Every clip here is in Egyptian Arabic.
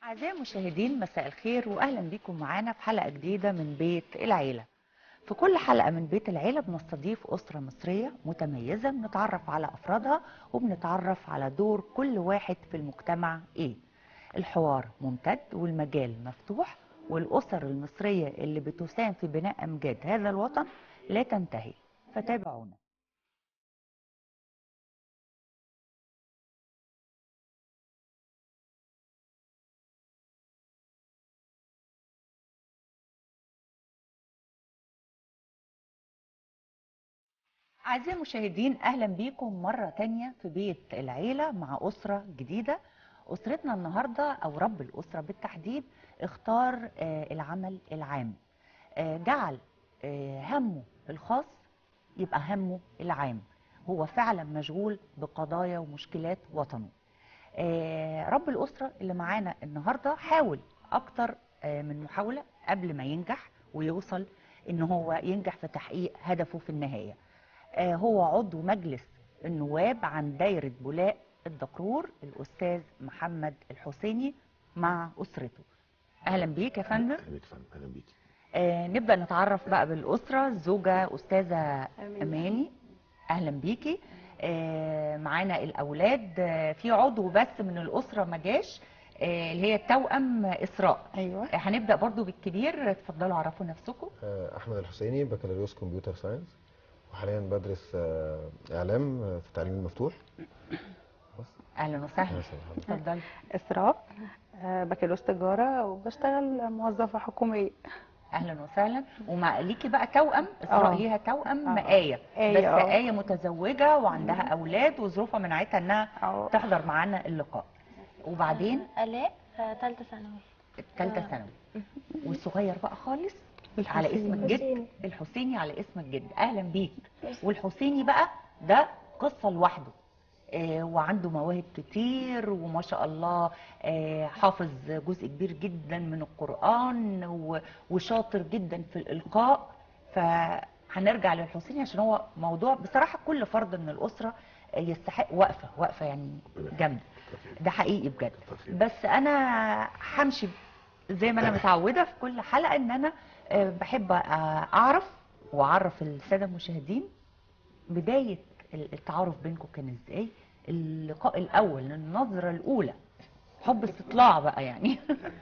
أعزائي المشاهدين مساء الخير وأهلا بكم معانا في حلقة جديدة من بيت العيلة في كل حلقة من بيت العيلة بنستضيف أسرة مصرية متميزة بنتعرف على أفرادها وبنتعرف على دور كل واحد في المجتمع إيه الحوار ممتد والمجال مفتوح والأسر المصرية اللي بتساهم في بناء أمجاد هذا الوطن لا تنتهي فتابعونا أعزائي المشاهدين أهلا بيكم مرة تانية في بيت العيلة مع أسرة جديدة أسرتنا النهاردة أو رب الأسرة بالتحديد اختار آه، العمل العام آه، جعل آه، همه الخاص يبقى همه العام هو فعلا مشغول بقضايا ومشكلات وطنه آه، رب الأسرة اللي معانا النهاردة حاول أكتر آه، من محاولة قبل ما ينجح ويوصل إن هو ينجح في تحقيق هدفه في النهاية آه، هو عضو مجلس النواب عن دايرة بولاق الدكرور الأستاذ محمد الحسيني مع أسرته أهلا بيك يا فندم اهلا بيك يا فندم اهلا بيك آه، نبدأ نتعرف بقى بالأسرة الزوجة أستاذة أمين. أماني أهلا بيكي آه، معانا الأولاد آه، في عضو بس من الأسرة ما جاش آه، اللي هي التوأم إسراء ايوه آه، هنبدأ برضو بالكبير اتفضلوا عرفوا نفسكم آه، احمد الحسيني بكالوريوس كمبيوتر ساينس وحاليا بدرس آه، اعلام آه، في التعليم المفتوح بس أهلا وسهلا ماشي الحمد لله. اتفضلي اسراء آه، بكالوريوس تجاره وبشتغل موظفه حكوميه اهلا وسهلا ومع ليكي بقى توأم اسراء آه. ليها توأم آه. آية آية، بس آه. آية متزوجة وعندها أولاد وظروفها منعتها إنها أه. تحضر معانا اللقاء وبعدين آلاء آه، تالتة ثانوي الثالثة آه. ثانوي والصغير بقى خالص على اسم الحسيني. الجد حسيني. الحسيني على اسم الجد أهلا بيك والحسيني بقى ده قصة لوحده آه، وعنده مواهب كتير وما شاء الله آه، حافظ جزء كبير جدا من القرآن و- وشاطر جدا في الإلقاء فهنرجع للحسيني عشان هو موضوع بصراحة كل فرد من الأسرة آه، يستحق وقفة وقفة يعني جامدة ده حقيقي بجد بس أنا همشي زي ما أنا متعودة في كل حلقة إن أنا آه، بحب آه، أعرف وأعرف السادة المشاهدين بداية التعارف بينكم كان ازاي اللقاء الاول النظرة الاولى حب استطلاع بقى يعني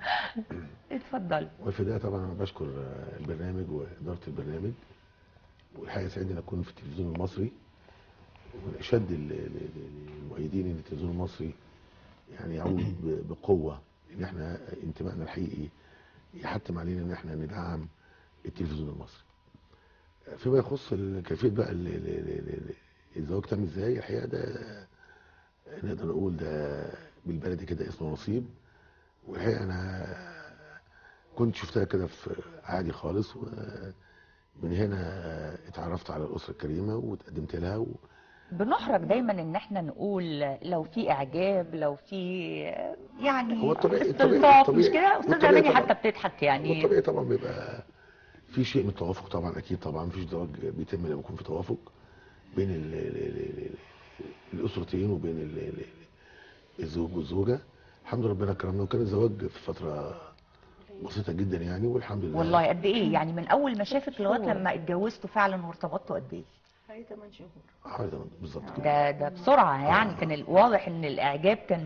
اتفضل وفي البدايه طبعا انا بشكر آه، البرنامج واداره البرنامج والحقيقه سعيد ان اكون في التلفزيون المصري ومن اشد ال- ال- ال- المؤيدين ان التلفزيون المصري يعني يعود ب- بقوه ان احنا انتمائنا الحقيقي يحتم علينا ان احنا ندعم التلفزيون المصري. فيما يخص ال- كيفيه بقى ال- ال- ال- ال- الزواج تم ازاي الحقيقه ده نقدر نقول ده بالبلدي كده اسمه نصيب والحقيقه انا كنت شفتها كده في عادي خالص ومن هنا اتعرفت على الاسره الكريمه وتقدمت لها و... بنحرج دايما ان احنا نقول لو في اعجاب لو في يعني هو الطبيعي- استلطاف الطبيعي- مش كده استاذه والطبيعي اماني طبعا. حتى بتضحك يعني والطبيعي طبعا بيبقى في شيء من التوافق طبعا اكيد طبعا مفيش زواج بيتم لما يكون في توافق بين ال ال ال ال ال الاسرتين وبين ال ال الزوج والزوجه الحمد لله ربنا كرمنا وكان الزواج في فتره بسيطه جدا يعني والحمد لله والله قد ايه يعني من اول ما شافك لغايه لما اتجوزتوا فعلا وارتبطتوا قد ايه حوالي تمام- بالظبط كده ده ده بسرعه يعني كان ال- واضح ان الاعجاب كان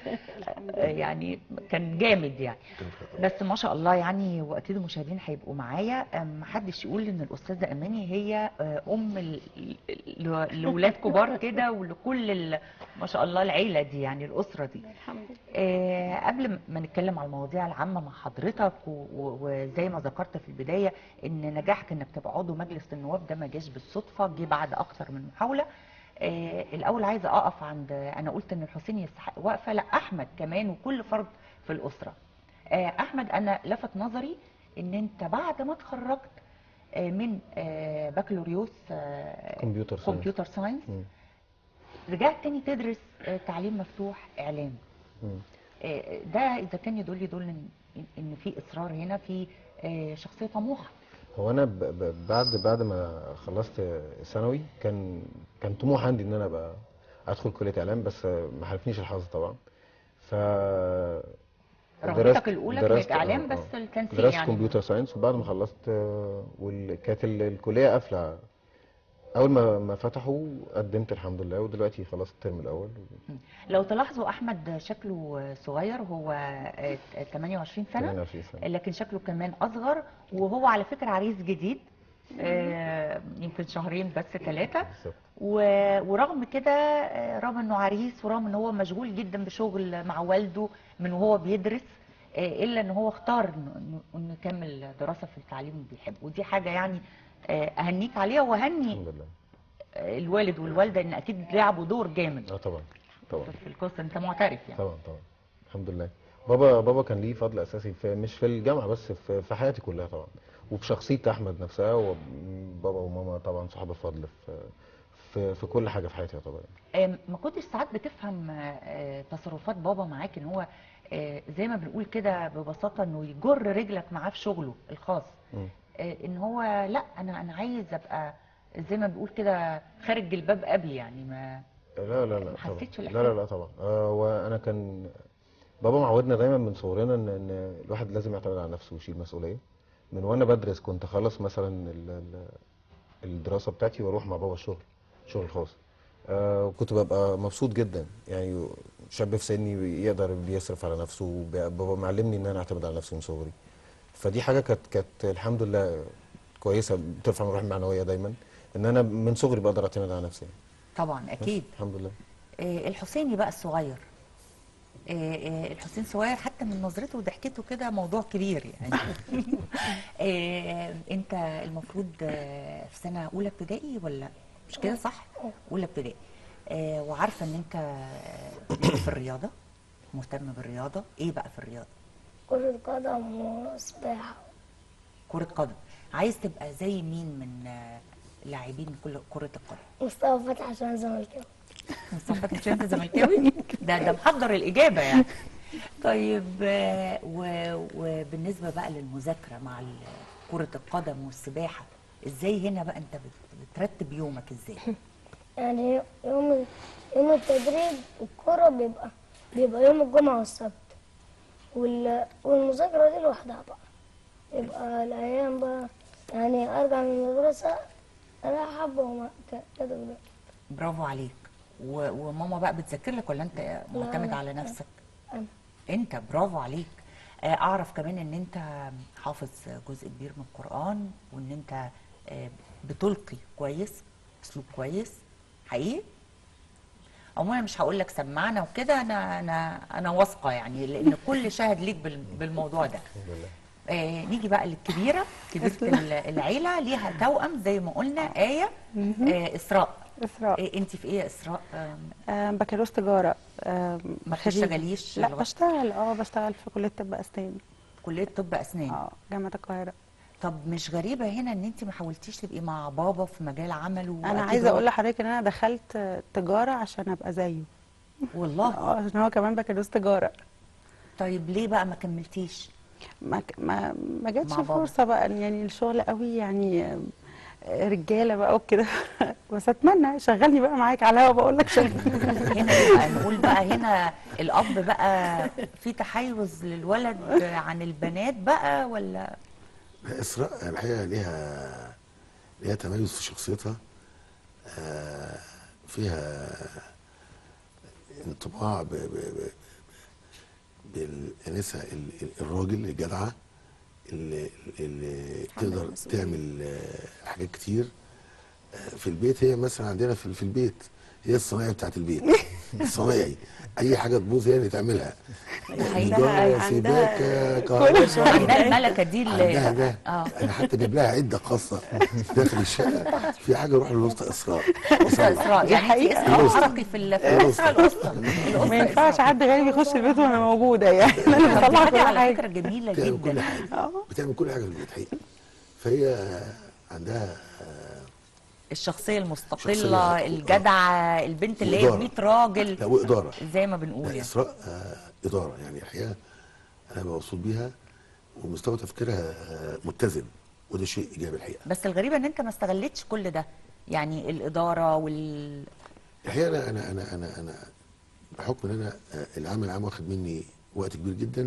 يعني كان جامد يعني كان في- بس ما شاء الله يعني واكيد المشاهدين هيبقوا معايا أم، محدش يقول ان الاستاذه اماني هي آه، ام ال- ل- لولاد كبار كده ولكل ال- ما شاء الله العيله دي يعني الاسره دي الحمد لله آه، قبل ما نتكلم على المواضيع العامه مع حضرتك و- و- وزي ما ذكرت في البدايه ان نجاحك انك تبقى عضو مجلس النواب ده ما جاش بالصدفه جه بعد اكتر من محاوله آه، الاول عايزه اقف عند انا قلت ان الحسين يستحق وقفه لا احمد كمان وكل فرد في الاسره آه، احمد انا لفت نظري ان انت بعد ما اتخرجت آه، من آه، بكالوريوس آه، كمبيوتر ساينس. كمبيوتر ساينس مم. رجعت تاني تدرس آه، تعليم مفتوح اعلام مم. آه، ده اذا كان يدل يدل ان ان في اصرار هنا في آه، شخصيه طموحه هو انا ب... ب... بعد بعد ما خلصت ثانوي كان كان طموح عندي ان انا ابقى ادخل كليه اعلام بس ما حالفنيش الحظ طبعا ف رغبتك الاولى كانت درست- اعلام آه، بس آه. التنسيق درست يعني كمبيوتر ساينس وبعد ما خلصت آه، وكانت الكليه قافله اول ما ما فتحوا قدمت الحمد لله ودلوقتي خلصت الترم الاول لو تلاحظوا احمد شكله صغير هو آه، 28 سنه 28 سنه لكن شكله كمان اصغر وهو على فكره عريس جديد آه، يمكن شهرين بس ثلاثه بالظبط و- ورغم كده آه، رغم انه عريس ورغم ان هو مشغول جدا بشغل مع والده من وهو بيدرس آه، الا ان هو اختار إنه- انه انه يكمل دراسه في التعليم اللي بيحبه ودي حاجه يعني آه، اهنيك عليها واهني الحمد لله آه، الوالد والوالده ان اكيد لعبوا دور جامد اه طبعا طبعا في القصه انت معترف يعني طبعا طبعا الحمد لله بابا بابا كان ليه فضل اساسي في مش في الجامعه بس في, في حياتي كلها طبعا وفي شخصيه احمد نفسها وبابا وماما طبعا صحاب الفضل في في, في كل حاجه في حياتي طبعا آه، ما كنتش ساعات بتفهم آه، آه، تصرفات بابا معاك ان هو آه، زي ما بنقول كده ببساطه انه يجر رجلك معاه في شغله الخاص مم. آه، ان هو لا انا انا عايز ابقى زي ما بنقول كده خارج الباب قبل يعني ما لا لا لا ما طبعا حسيتش لا الإحساس؟ لا لا طبعا آه وانا كان بابا معودنا دايما من صغرنا ان ان الواحد لازم يعتمد على نفسه ويشيل مسؤوليه من وانا بدرس كنت اخلص مثلا ال- ال- الدراسه بتاعتي واروح مع بابا الشغل شغل خاص آه وكنت ببقى مبسوط جدا يعني شاب في سني يقدر بيصرف على نفسه وب- بابا معلمني ان انا اعتمد على نفسي من صغري فدي حاجه كانت كانت الحمد لله كويسه بترفع من روحي المعنويه دايما ان انا من صغري بقدر اعتمد على نفسي طبعا بس اكيد الحمد لله آه، الحسيني بقى الصغير آه، آه، الحسين صغير حتى من نظرته وضحكته كده موضوع كبير يعني آه، انت المفروض آه، في سنه اولى ابتدائي ولا مش كده صح اولى ابتدائي آه، وعارفه ان انت آه، ليك في الرياضه مهتم بالرياضه ايه بقى في الرياضه كرة قدم وسباحة كره قدم عايز تبقى زي مين من آه، لاعبين كل كره القدم مصطفى فتحي عشان زملكاوي مصطفى مش انت زملكاوي ده ده محضر الاجابه يعني طيب آه، و- وبالنسبه بقى للمذاكره مع ال- كره القدم والسباحه ازاي هنا بقى انت بت- بترتب يومك ازاي يعني يوم يوم التدريب الكرة بيبقى بيبقى يوم الجمعة والسبت وال... والمذاكرة دي لوحدها بقى يبقى الأيام بقى يعني أرجع من المدرسة أنا حابة وما ك- كده كده. برافو عليك و- وماما بقى بتذاكر لك ولا انت معتمد لا، على نفسك أنا انت برافو عليك آه، اعرف كمان ان انت حافظ جزء كبير من القرآن وان انت آه، بتلقي كويس اسلوب كويس حقيقي عموما مش هقول لك سمعنا وكده انا انا انا واثقه يعني لان كل شاهد ليك بال- بالموضوع ده الحمد لله آه نيجي بقى للكبيره كبيره ال- العيله ليها توأم زي ما قلنا آية آه إسراء اسراء آه انت في ايه يا إسراء آه آم، بكالوريوس تجاره آم، ما خريجة. بتشتغليش لا لغاية- بشتغل اه بشتغل في كليه طب اسنان كليه طب اسنان اه جامعه القاهره طب مش غريبة هنا ان انت ما حاولتيش تبقي مع بابا في مجال عمله انا وأكيد عايزه هو- اقول لحضرتك ان انا دخلت آه، تجاره عشان ابقى زيه والله اه عشان هو كمان بكالوريوس تجاره طيب ليه بقى ما كملتيش ما ك- ما ما جاتش مع بابا. فرصه بقى يعني الشغل قوي يعني آم، رجاله بقى وكده بس اتمنى شغلني بقى معاك على الهوا بقول لك شغل هنا بقى نقول بقى هنا الاب بقى في تحيز للولد عن البنات بقى ولا لا، اسراء الحقيقه ليها ليها تميز في شخصيتها آه، فيها انطباع ب- ب- ب- بالانسه ال- ال- الراجل الجدعه اللي, اللي تقدر تعمل آه، حاجات كتير آه، في البيت هي مثلا عندنا في في البيت هي الصنايعي بتاعت البيت الصنايعي اي حاجه تبوظ هي اللي تعملها نجارة، سباكه كهرباء عندها الملكة دي اللي عندها ده اه انا حتى جايب لها عده خاصه داخل الشقه في حاجه روح للوسطى اسراء أسرة إسراء دي يعني انت حقيقة. اسمك الوسطى. حركي في ال- في الأسرة الأسرة الأسرة ما ينفعش إسراء. حد غيري يخش البيت وانا موجوده يعني انا اللي طب دي بطلع حاجة كل على حاجه فكرة جميلة بتعمل كل جدا حاجه اه بتعمل كل حاجه في البيت حقيقي فهي عندها الشخصية شخصية المستقلة آه. الجدعة البنت اللي هي وإدارة. 100 راجل لا واداره زي ما بنقول لا يعني اسراء آه، اداره يعني الحقيقه انا مبسوط بيها ومستوى تفكيرها آه، متزن وده شيء ايجابي الحقيقه بس الغريبة ان انت ما استغلتش كل ده يعني الإدارة وال الحقيقه انا انا انا انا, أنا بحكم ان انا آه، العمل العام واخد مني وقت كبير جدا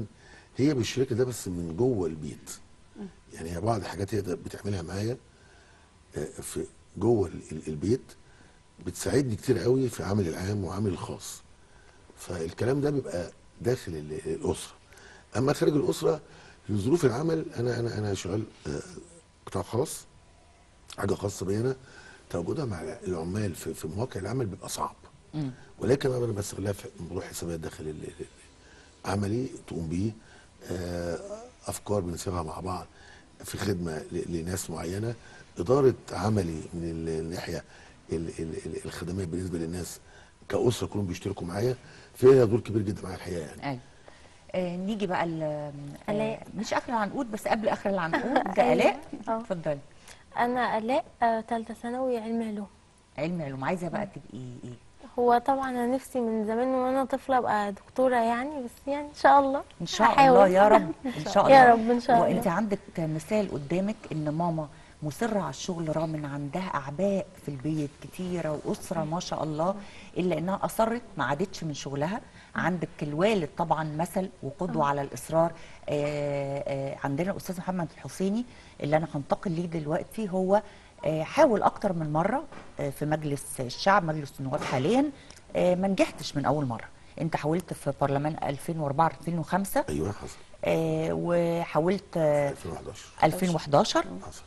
هي بالشكل ده بس من جوه البيت يعني هي بعض الحاجات هي بتعملها معايا آه، في جوه ال- ال- البيت بتساعدني كتير قوي في عمل العام وعمل الخاص فالكلام ده بيبقى داخل ال- الاسره اما خارج الاسره لظروف العمل انا انا انا شغال آه، قطاع خاص حاجه خاصه بي انا تواجدها مع العمال في, في مواقع العمل بيبقى صعب ولكن انا بستغلها في موضوع حسابات داخل ال- ال- عملي تقوم بيه آه، افكار بنصيغها مع بعض في خدمه ل- لناس معينه اداره عملي من ال- الناحيه ال- ال- ال- الخدميه بالنسبه للناس كاسره كلهم بيشتركوا معايا فيها دور كبير جدا معايا الحقيقه يعني ايوه آه نيجي بقى ال- آه آلاء. مش اخر العنقود بس قبل اخر العنقود ده أيوة. الاء اه. اتفضلي انا الاء آه، تالتة ثانوي علم علوم علم علوم عايزه بقى تبقي ايه هو طبعا انا نفسي من زمان وانا طفله ابقى دكتوره يعني بس يعني ان شاء الله ان شاء هحاول. الله يا رب ان شاء الله يا رب إن شاء الله. وانت عندك مثال قدامك ان ماما مصرة على الشغل رغم ان عندها اعباء في البيت كتيرة واسرة ما شاء الله الا انها اصرت ما عادتش من شغلها عندك الوالد طبعا مثل وقدوة على الاصرار آه آه عندنا الاستاذ محمد الحسيني اللي انا هنتقل ليه دلوقتي هو آه حاول اكتر من مرة آه في مجلس الشعب مجلس النواب حاليا آه ما نجحتش من اول مرة انت حاولت في برلمان 2004 2005 ايوه حصل آه وحاولت آه 2011 2011 حصل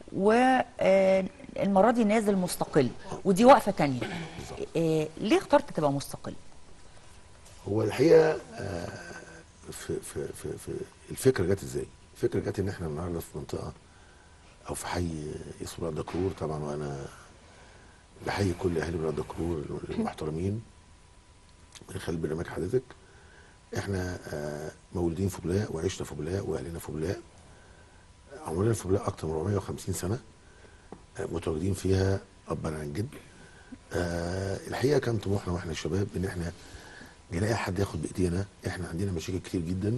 والمرة دي نازل مستقل ودي وقفة تانية آه ليه اخترت تبقى مستقل؟ هو الحقيقه آه، في في في في الفكره جت ازاي؟ الفكره جت ان احنا النهارده في منطقه او في حي اسمه بلاد دكرور طبعا وانا بحيي كل اهالي بلاد دكرور المحترمين من خلال برنامج حضرتك احنا آه، مولودين في بولاق وعشنا في بولاق واهلنا في بولاق عمرنا في بولاق اكتر من 450 سنه آه، متواجدين فيها ابا عن جد آه الحقيقه كان طموحنا واحنا شباب ان احنا نلاقي حد ياخد بايدينا احنا عندنا مشاكل كتير جدا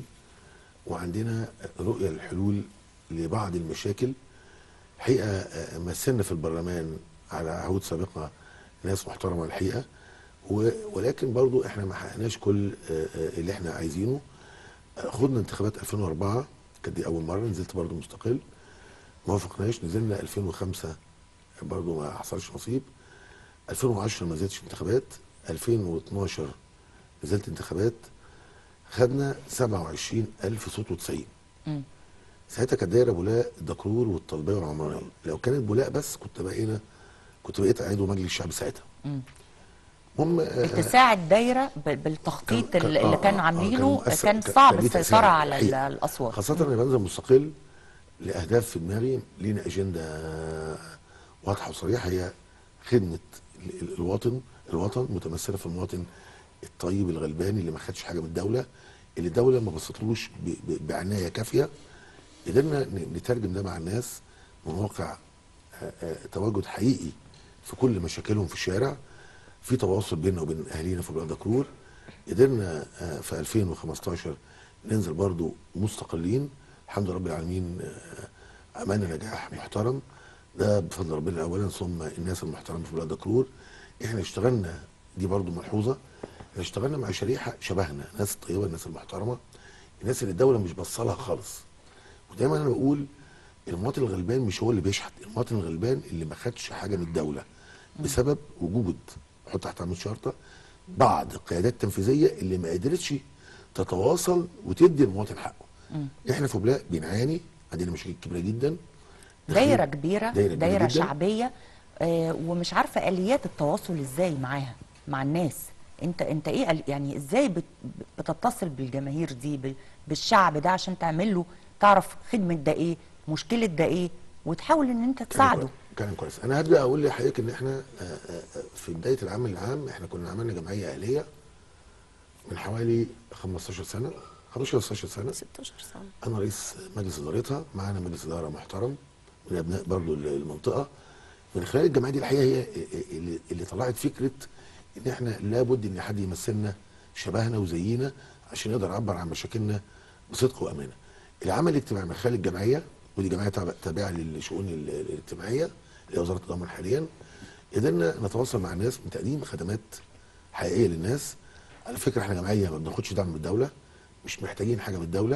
وعندنا رؤيه للحلول لبعض المشاكل الحقيقه آه، مثلنا في البرلمان على عهود سابقه ناس محترمه الحقيقه و- ولكن برضو احنا ما حققناش كل آه، آه، اللي احنا عايزينه آه، خدنا انتخابات 2004 كانت دي اول مره نزلت برضو مستقل ما وافقناش نزلنا 2005 برضو ما حصلش نصيب 2010 ما نزلتش انتخابات 2012 نزلت انتخابات خدنا 27 ألف صوت و90 مم. ساعتها كانت دايره بولاق الدكرور والطلبيه والعمرانيه لو كانت بولاق بس كنت بقينا كنت بقيت عضو مجلس الشعب ساعتها مم. المهم آه، اتساع الدايرة ب- بالتخطيط كان- اللي كان- اللي آه، كانوا آه، عاملينه كان مؤثر- كان كان- صعب كان ليه السيطرة تأثير على ال- حقيقي. الأصوات خاصة انا بنزل مستقل لأهداف في دماغي لينا أجندة واضحة وصريحة هي خدمة ال- ال- الوطن الوطن متمثلة في المواطن الطيب الغلباني اللي ما خدش حاجة من الدولة اللي الدولة ما بصتلوش ب- ب- بعناية كافية قدرنا ن- نترجم ده مع الناس من واقع آه، آه، تواجد حقيقي في كل مشاكلهم في الشارع في تواصل بيننا وبين اهالينا في بلاد دكرور قدرنا آه، في 2015 ننزل برضو مستقلين الحمد لله رب العالمين آه، عملنا نجاح محترم ده بفضل ربنا اولا ثم الناس المحترمه في بلاد دكرور احنا اشتغلنا دي برضو ملحوظه احنا اشتغلنا مع شريحه شبهنا ناس طيبه الناس المحترمه الناس اللي الدوله مش بصلها خالص ودايما انا بقول المواطن الغلبان مش هو اللي بيشحت المواطن الغلبان اللي ما خدش حاجه من الدوله بسبب وجود حط تحت عمود شرطه بعض القيادات التنفيذيه اللي ما قدرتش تتواصل وتدي المواطن حقه احنا في بلاق بنعاني عندنا مشاكل كبيره جدا دايرة كبيرة دايرة دايرة, كبيرة جداً. شعبية آه ومش عارفة آليات التواصل ازاي معاها مع الناس انت انت ايه آل- يعني ازاي بت بتتصل بالجماهير دي ب- بالشعب ده عشان تعمل له تعرف خدمة ده ايه مشكلة ده ايه وتحاول ان انت كلام تساعده كويس- كلام كويس انا هبدا اقول لحضرتك ان احنا آه، آه، آه، في بدايه العمل العام احنا كنا عملنا جمعيه اهليه من حوالي 15 سنه 15 16 سنه 16 سنه انا رئيس مجلس ادارتها معانا مجلس اداره محترم من ابناء برضو المنطقه من خلال الجمعيه دي الحقيقه هي اللي, اللي طلعت فكره ان احنا لابد ان حد يمثلنا شبهنا وزينا عشان يقدر يعبر عن مشاكلنا بصدق وامانه. العمل الاجتماعي من خلال الجمعيه ودي جمعيه تابع- تابعه للشؤون ال- الاجتماعيه اللي هي وزاره التضامن حاليا قدرنا نتواصل مع الناس من تقديم خدمات حقيقيه للناس على فكره احنا جمعيه ما بناخدش دعم من الدوله مش محتاجين حاجه من الدوله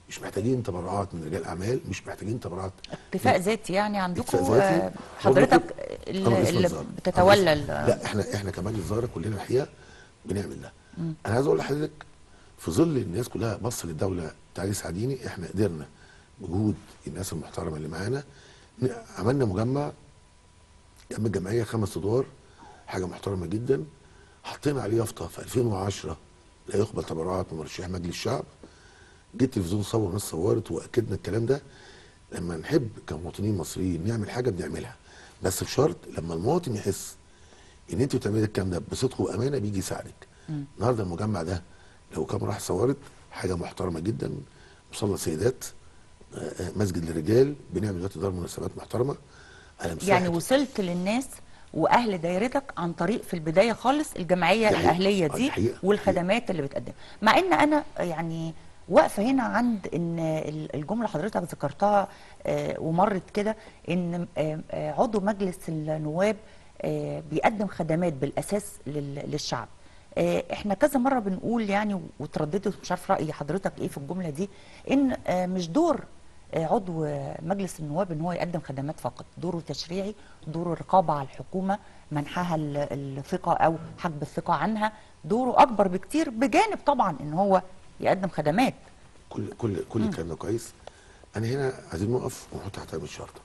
مش محتاجين تبرعات من رجال اعمال مش محتاجين تبرعات اكتفاء ذاتي يعني عندكم اكتفاء ذاتي. آه، حضرتك برضه اللي, أنا اسم اللي الزهرة. بتتولى أنا ال- اسم- لا احنا احنا كمجلس الزهره كلنا الحقيقه بنعمل ده انا عايز اقول لحضرتك في ظل الناس كلها بص للدوله تعالي ساعديني احنا قدرنا بجهود الناس المحترمه اللي معانا ن- عملنا مجمع جنب الجمعيه خمس ادوار حاجه محترمه جدا حطينا عليه يافطه في 2010 لا يقبل تبرعات من مرشح مجلس الشعب جه التلفزيون صور وناس صورت واكدنا الكلام ده لما نحب كمواطنين مصريين نعمل حاجه بنعملها بس بشرط لما المواطن يحس ان انت بتعملي الكلام ده بصدق وامانه بيجي يساعدك النهارده المجمع ده لو كام راح صورت حاجه محترمه جدا مصلى سيدات آه، آه، مسجد للرجال بنعمل دلوقتي دار مناسبات محترمه انا مساحة يعني وصلت للناس واهل دايرتك عن طريق في البدايه خالص الجمعيه دي حقيقة. الاهليه آه، دي دي حقيقة. والخدمات اللي بتقدم مع ان انا يعني واقفه هنا عند ان ال- الجمله حضرتك ذكرتها آه، ومرت كده ان آه، آه، عضو مجلس النواب آه، بيقدم خدمات بالاساس لل- للشعب آه، احنا كذا مره بنقول يعني وترددت مش عارف راي حضرتك ايه في الجمله دي ان آه، مش دور آه، عضو آه، مجلس النواب ان هو يقدم خدمات فقط دوره تشريعي دوره الرقابه على الحكومه منحها ال- الثقه او حجب الثقه عنها دوره اكبر بكتير بجانب طبعا ان هو يقدم خدمات كل كل كل الكلام ده كويس انا هنا عايزين نقف ونحط تحت من شرط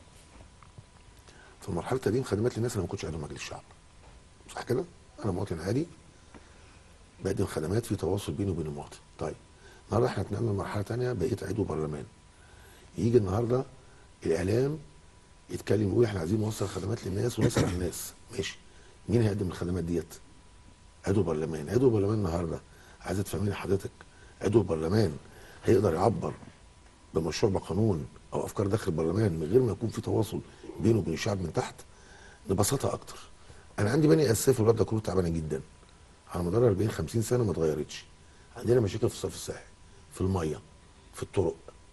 في مرحله تقديم خدمات للناس اللي ما كنتش عضو مجلس الشعب صح كده انا مواطن عادي بقدم خدمات في تواصل بيني وبين المواطن طيب النهارده احنا بنعمل مرحله تانية بقيت عضو برلمان يجي النهارده الاعلام يتكلم يقول احنا عايزين نوصل خدمات للناس ونسال على الناس ماشي مين هيقدم الخدمات ديت عضو برلمان عضو برلمان النهارده عايزه تفهميني حضرتك عضو البرلمان هيقدر يعبر بمشروع بقانون او افكار داخل البرلمان من غير ما يكون في تواصل بينه وبين الشعب من تحت نبسطها اكتر انا عندي بني اساسيه في الواد ده كله تعبانه جدا على مدار 40 50 سنه ما اتغيرتش عندنا مشاكل في الصرف الصحي في الميه في الطرق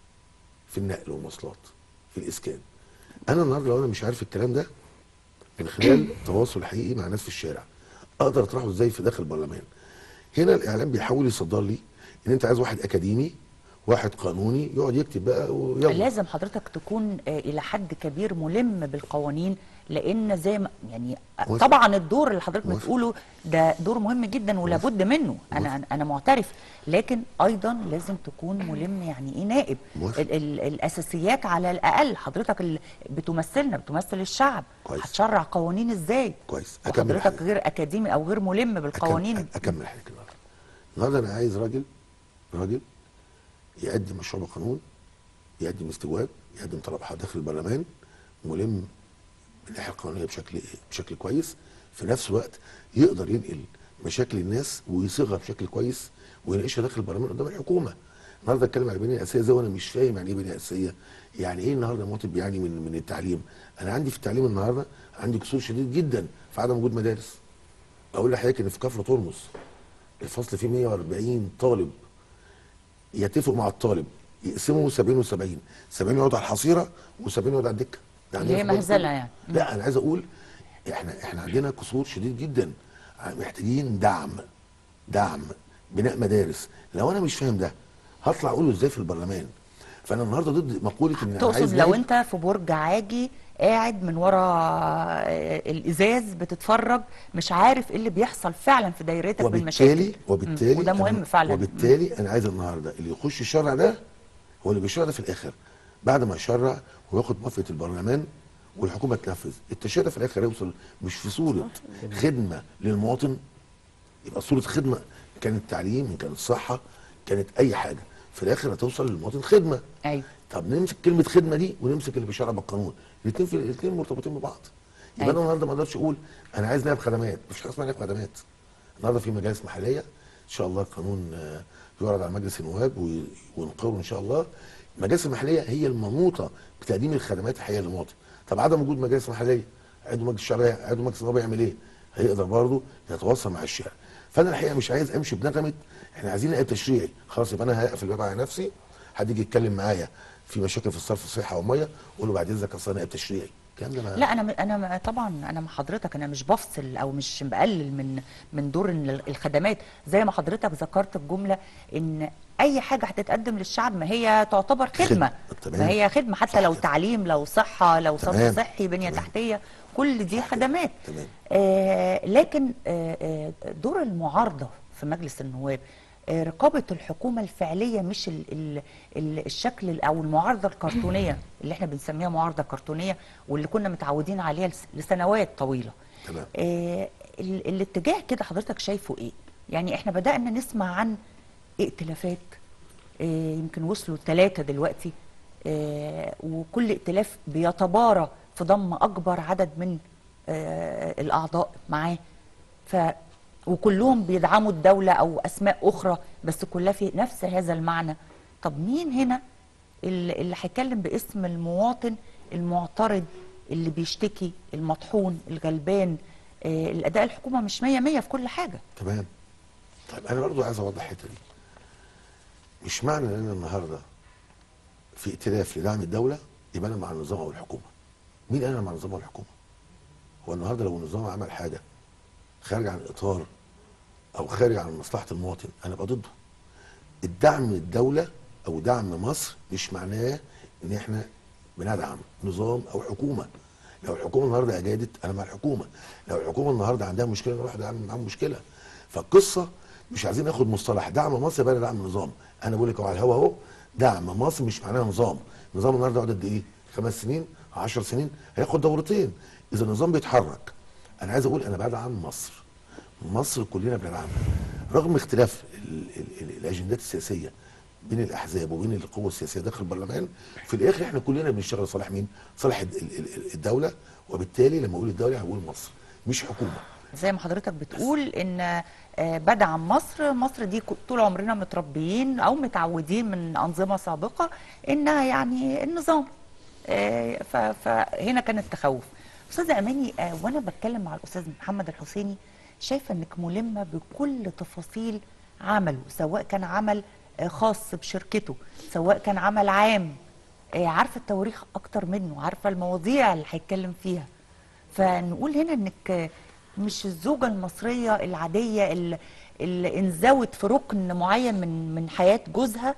في النقل والمواصلات في الاسكان انا النهارده لو انا مش عارف الكلام ده من خلال تواصل حقيقي مع ناس في الشارع اقدر اطرحه ازاي في داخل البرلمان هنا الاعلام بيحاول يصدر لي ان انت عايز واحد اكاديمي واحد قانوني يقعد يكتب بقى ويلا لازم حضرتك تكون آه، الى حد كبير ملم بالقوانين لان زي ما يعني موافق. طبعا الدور اللي حضرتك موافق. بتقوله ده دور مهم جدا ولابد منه انا انا معترف لكن ايضا لازم تكون ملم يعني ايه نائب موافق. ال ال الاساسيات على الاقل حضرتك اللي بتمثلنا بتمثل الشعب كويس. هتشرع قوانين ازاي كويس. أكمل وحضرتك حاجة. غير اكاديمي او غير ملم بالقوانين أكمل, اكمل حضرتك النهارده النهارده انا عايز راجل راجل يقدم مشروع بقانون يقدم استجواب يقدم طلب حق داخل البرلمان ملم بالناحيه القانونيه بشكل بشكل كويس في نفس الوقت يقدر ينقل مشاكل الناس ويصيغها بشكل كويس ويناقشها داخل البرلمان قدام الحكومه النهارده اتكلم على البنيه الاساسيه زي وانا مش فاهم يعني ايه بنيه اساسيه يعني ايه النهارده المواطن بيعاني من من التعليم انا عندي في التعليم النهارده عندي قصور شديد جدا في عدم وجود مدارس اقول لحضرتك ان في كفر ترمس الفصل فيه 140 طالب يتفقوا مع الطالب يقسموا 70 و70 70 يقعد على الحصيره و70 يقعد على الدكه ده اللي هي عندنا في مهزلة كفر- يعني. لا انا عايز اقول احنا احنا عندنا قصور شديد جدا محتاجين دعم دعم بناء مدارس لو انا مش فاهم ده هطلع اقوله ازاي في البرلمان فانا النهارده ضد مقوله ان أنا عايز تقصد لو نائب- انت في برج عاجي قاعد من ورا آه، الازاز بتتفرج مش عارف ايه اللي بيحصل فعلا في دايرتك بالمشاكل وبالتالي وبالتالي مم. وده مهم أنا- فعلا وبالتالي انا عايز النهارده اللي يخش الشرع ده هو اللي بيشرع ده في الاخر بعد ما يشرع وياخد موافقه البرلمان والحكومه تنفذ التشريع ده في الاخر هيوصل مش في صوره خدمه للمواطن يبقى صوره خدمه إن كانت تعليم ان كانت صحه كانت اي حاجه في الاخر هتوصل للمواطن خدمه ايوه طب نمسك كلمه خدمه دي ونمسك اللي بيشرع بالقانون الاثنين في الاثنين مرتبطين ببعض يبقى أيوة. انا النهارده ما اقدرش اقول انا عايز نائب خدمات مفيش حاجه اسمها نائب خدمات النهارده في مجالس محليه ان شاء الله القانون آه، يعرض على مجلس النواب وي- ونقره ان شاء الله المجالس المحليه هي المنوطه بتقديم الخدمات الحقيقيه للمواطن طب عدم وجود مجالس محليه عضو مجلس الشعب عضو مجلس النواب يعمل ايه؟ هيقدر برضه يتواصل مع الشارع فانا الحقيقه مش عايز امشي بنغمه احنا عايزين نائب تشريعي خلاص يبقى انا هقفل الباب على نفسي حد يجي يتكلم معايا في مشاكل في الصرف الصحه والميه اقول له بعد اذنك اصل أنا نائب تشريعي الكلام ده ما لا انا انا م- طبعا انا مع حضرتك انا مش بفصل او مش بقلل من من دور ال- الخدمات زي ما حضرتك ذكرت في جمله ان اي حاجه هتتقدم للشعب ما هي تعتبر خدمه خدمة، تمام. ما هي خدمه حتى صح لو كده. تعليم لو صحه لو صرف تمام. صحي بنيه تمام. تحتيه كل دي صح كده. خدمات تمام. آه لكن آه آه دور المعارضه في مجلس النواب آه رقابه الحكومه الفعليه مش ال ال ال الشكل ال- او المعارضه الكرتونيه اللي احنا بنسميها معارضه كرتونيه واللي كنا متعودين عليها لس- لسنوات طويله تمام. آه ال الاتجاه كده حضرتك شايفه ايه يعني احنا بدانا نسمع عن ائتلافات آه يمكن وصلوا ثلاثه دلوقتي آه وكل ائتلاف بيتبارى في ضم اكبر عدد من آه الاعضاء معاه ف وكلهم بيدعموا الدوله او اسماء اخرى بس كلها في نفس هذا المعنى طب مين هنا اللي اللي هيتكلم باسم المواطن المعترض اللي بيشتكي المطحون الغلبان آه الاداء الحكومه مش مية مية في كل حاجه تمام طيب انا برضو عايز اوضح الحته دي مش معنى ان انا النهارده في ائتلاف لدعم الدوله يبقى انا مع النظام او الحكومه مين انا مع النظام او الحكومه هو النهارده لو النظام عمل حاجه خارج عن الاطار او خارج عن مصلحه المواطن انا ابقى ضده الدعم الدوله او دعم مصر مش معناه ان احنا بندعم نظام او حكومه لو الحكومه النهارده اجادت انا مع الحكومه لو الحكومه النهارده عندها مشكله نروح نعمل معاهم مشكله فالقصه مش عايزين ناخد مصطلح دعم مصر يبقى أنا دعم نظام انا بقول لك أهو على الهوا اهو دعم مصر مش معناه نظام نظام النهارده يقعد قد ايه خمس سنين 10 سنين هياخد دورتين اذا النظام بيتحرك انا عايز اقول انا بدعم مصر مصر كلنا بندعمها رغم اختلاف ال ال ال الاجندات السياسيه بين الاحزاب وبين القوى السياسيه داخل البرلمان في الاخر احنا كلنا بنشتغل لصالح مين؟ صالح ال- ال- ال- الدوله وبالتالي لما اقول الدوله هقول مصر مش حكومه زي ما حضرتك بتقول ان آه، بدعم مصر مصر دي ك- طول عمرنا متربيين او متعودين من انظمه سابقه انها يعني النظام آه، ف- فهنا كان التخوف استاذه اماني آه، وانا بتكلم مع الاستاذ محمد الحسيني شايفه انك ملمه بكل تفاصيل عمله سواء كان عمل آه، خاص بشركته سواء كان عمل عام آه، عارفه التواريخ اكتر منه عارفه المواضيع اللي هيتكلم فيها فنقول هنا انك مش الزوجة المصرية العادية اللي, اللي انزوت في ركن معين من من حياة جوزها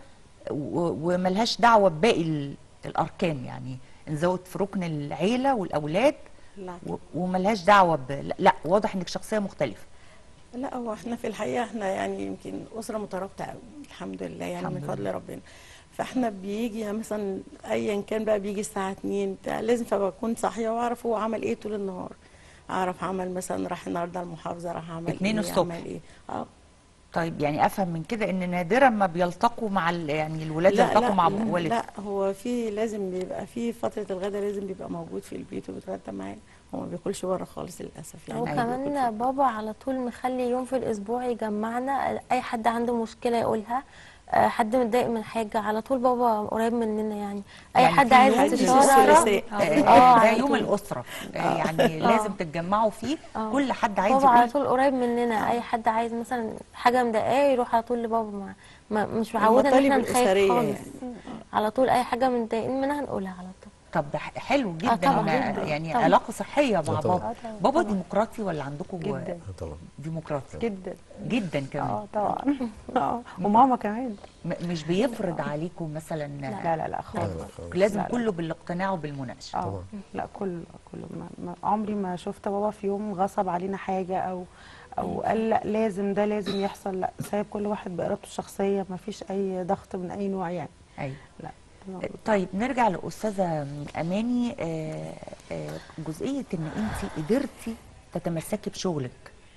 و- وملهاش دعوة بباقي ال- الأركان يعني انزوت في ركن العيلة والأولاد لا و- وملهاش دعوة ب... لا, لا واضح انك شخصية مختلفة لا هو احنا في الحقيقه احنا يعني يمكن اسره مترابطه قوي الحمد لله يعني الحمد من لله. فضل ربنا فاحنا بيجي يعني مثلا ايا كان بقى بيجي الساعه 2 بتاع لازم فبكون صاحيه واعرف هو عمل ايه طول النهار اعرف عمل مثلا راح النهارده المحافظه راح عمل اتنين ايه الصبح. عمل ايه اه طيب يعني افهم من كده ان نادرا ما بيلتقوا مع ال... يعني الولاد لا يلتقوا لا مع لا, والد لا هو في لازم بيبقى في فتره الغداء لازم بيبقى موجود في البيت وبيتغدى معانا هو ما بياكلش بره خالص للاسف يعني وكمان بابا على طول مخلي يوم في الاسبوع يجمعنا اي حد عنده مشكله يقولها آه، حد متضايق من حاجه على طول بابا قريب مننا يعني اي يعني حد في عايز يوم استشاره الثلاثاء. آه، اه ده على يوم طول. الأسرة آه، يعني لازم تتجمعوا فيه آه. كل حد عايز بابا على يقول طول قريب مننا اي حد عايز مثلا حاجه مضايقاه يروح على طول لبابا مع ما مش معوده ان المطالب احنا نخاف الأسرية خالص يعني. على طول اي حاجه متضايقين منها نقولها على طول طب ده ح- حلو جدا طبعاً، آه، جداً، يعني طبعاً. علاقه صحيه مع طبعاً. بابا آه، طبعاً، بابا طبعاً. ديمقراطي ولا عندكم جدا طبعا ديمقراطي جدا جدا كمان اه طبعا اه وماما كمان م- مش بيفرض عليكم مثلا لا لا لا خالص لازم لا، لا. كله بالاقتناع وبالمناقشه اه طبعا. لا كله كله ما ما عمري ما شفت بابا في يوم غصب علينا حاجه او او قال لا لازم ده لازم يحصل لا سايب كل واحد بارادته الشخصيه ما فيش اي ضغط من اي نوع يعني ايوه لا طيب نرجع لاستاذه اماني آه، آه، جزئيه ان انت قدرتي تتمسكي بشغلك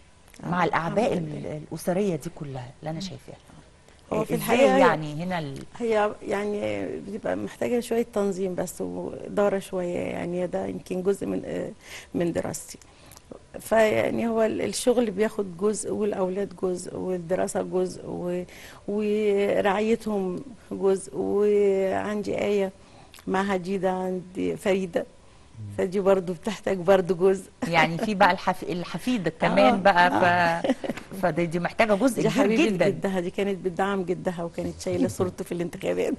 مع الاعباء الحمد ال- الاسريه دي كلها اللي انا شايفاها هو آه، في ازاي الحقيقة يعني هنا ال... هي يعني بتبقى محتاجة شوية تنظيم بس وإدارة شوية يعني ده يمكن جزء من من دراستي فيعني هو ال- الشغل بياخد جزء والأولاد جزء والدراسة جزء و- ورعايتهم جزء وعندي آية معها جيدة عندي فريدة فدي برضو بتحتاج برضو جزء يعني في بقى الحف... الحفيد كمان بقى ف... فدي دي محتاجه جزء دي كبير حبيبه جدا جدها دي كانت بتدعم جدها وكانت شايله صورته في الانتخابات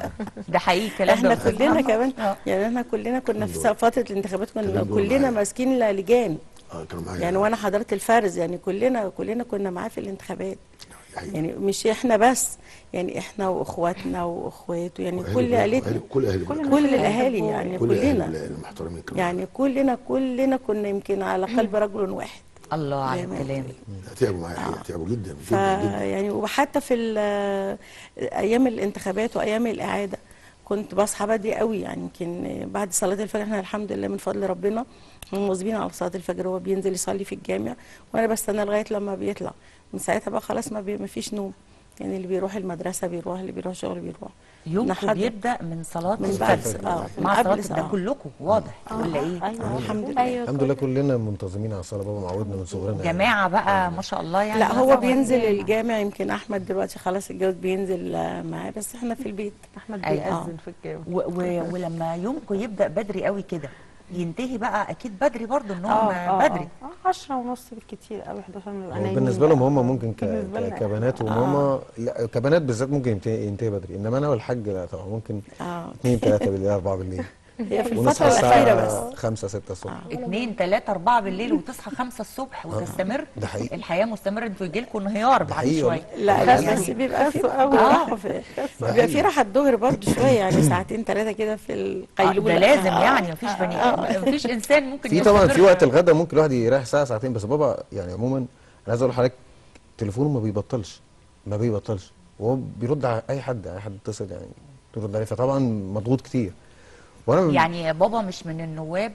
ده حقيقي كلام احنا ده كلنا كمان آه. يعني احنا كلنا كنا في فتره الانتخابات كنا كلام دول كلنا معايا. ماسكين لجان اه كانوا معايا يعني وانا حضرت الفارز يعني كلنا كلنا كنا معاه في الانتخابات حقيقي. يعني مش احنا بس يعني احنا واخواتنا واخواته يعني وأهالي كل بلاد- عيلتنا وأهالي- كل اهالي بلاد. كل الاهالي يعني كل كلنا اهالي المحترمين كمان يعني كلنا كلنا كنا يمكن على قلب رجل واحد الله على زي ما الكلام تعبوا معايا حقيقة تعبوا جدا ف جدا جدا يعني وحتى في ال- ايام الانتخابات وايام الاعاده كنت بصحى بدري قوي يعني يمكن بعد صلاه الفجر احنا الحمد لله من فضل ربنا مواظبين على صلاه الفجر هو بينزل يصلي في الجامع وانا بستنى لغايه لما بيطلع من ساعتها بقى خلاص ما, بي ما فيش نوم يعني اللي بيروح المدرسه بيروح اللي بيروح شغل بيروح يومكم نحضر. بيبدا من صلاه من بعد الفجر اه من مع صلاه قبل ده آه. كلكم واضح ولا ايه ايوه الحمد لله ايوه الحمد لله كلنا منتظمين على الصلاه بابا معودنا من صغرنا يعني. جماعه بقى ما شاء الله يعني لا هو طبعاً. بينزل الجامع يمكن احمد دلوقتي خلاص الجواز بينزل آه، معاه بس احنا في البيت احمد أيوة. بيأذن في الجامع و و ولما يومكم يبدا بدري قوي كده ينتهي بقى اكيد بدري برضو النوم بدري اه 10 ونص بالكتير قوي 11 بنبقى هو نايمين بالنسبه لهم بقى. هم ممكن ك... بالنسبة لنا ك... كبنات وماما لا كبنات بالذات ممكن ينتهي, ينتهي بدري انما انا والحاج لا طبعا ممكن اه 2 3 بالليل 4 بالليل هي في ونصحى الفتره الاخيره الساعه بس 5 6 الصبح اتنين تلاتة أربعة بالليل وتصحى خمسة الصبح وتستمر ده حقيقي. الحياة مستمرة انتوا يجيلكوا انهيار بعد حقيقي شوية والله. لا يعني لا بس بيبقى في راحه في بيبقى في حقيقي. راحه الظهر برضه شويه يعني ساعتين ثلاثه كده في آه، القيلوله ده لازم آه. يعني مفيش بني مفيش إنسان ممكن في طبعا في يستمر. وقت الغدا ممكن الواحد يريح ساعه ساعتين بس بابا يعني عموما انا عايز اقول لحضرتك تليفونه ما بيبطلش ما بيبطلش وهو بيرد على اي حد اي حد يتصل يعني بيرد عليه فطبعا مضغوط كتير وانا يعني بابا مش من النواب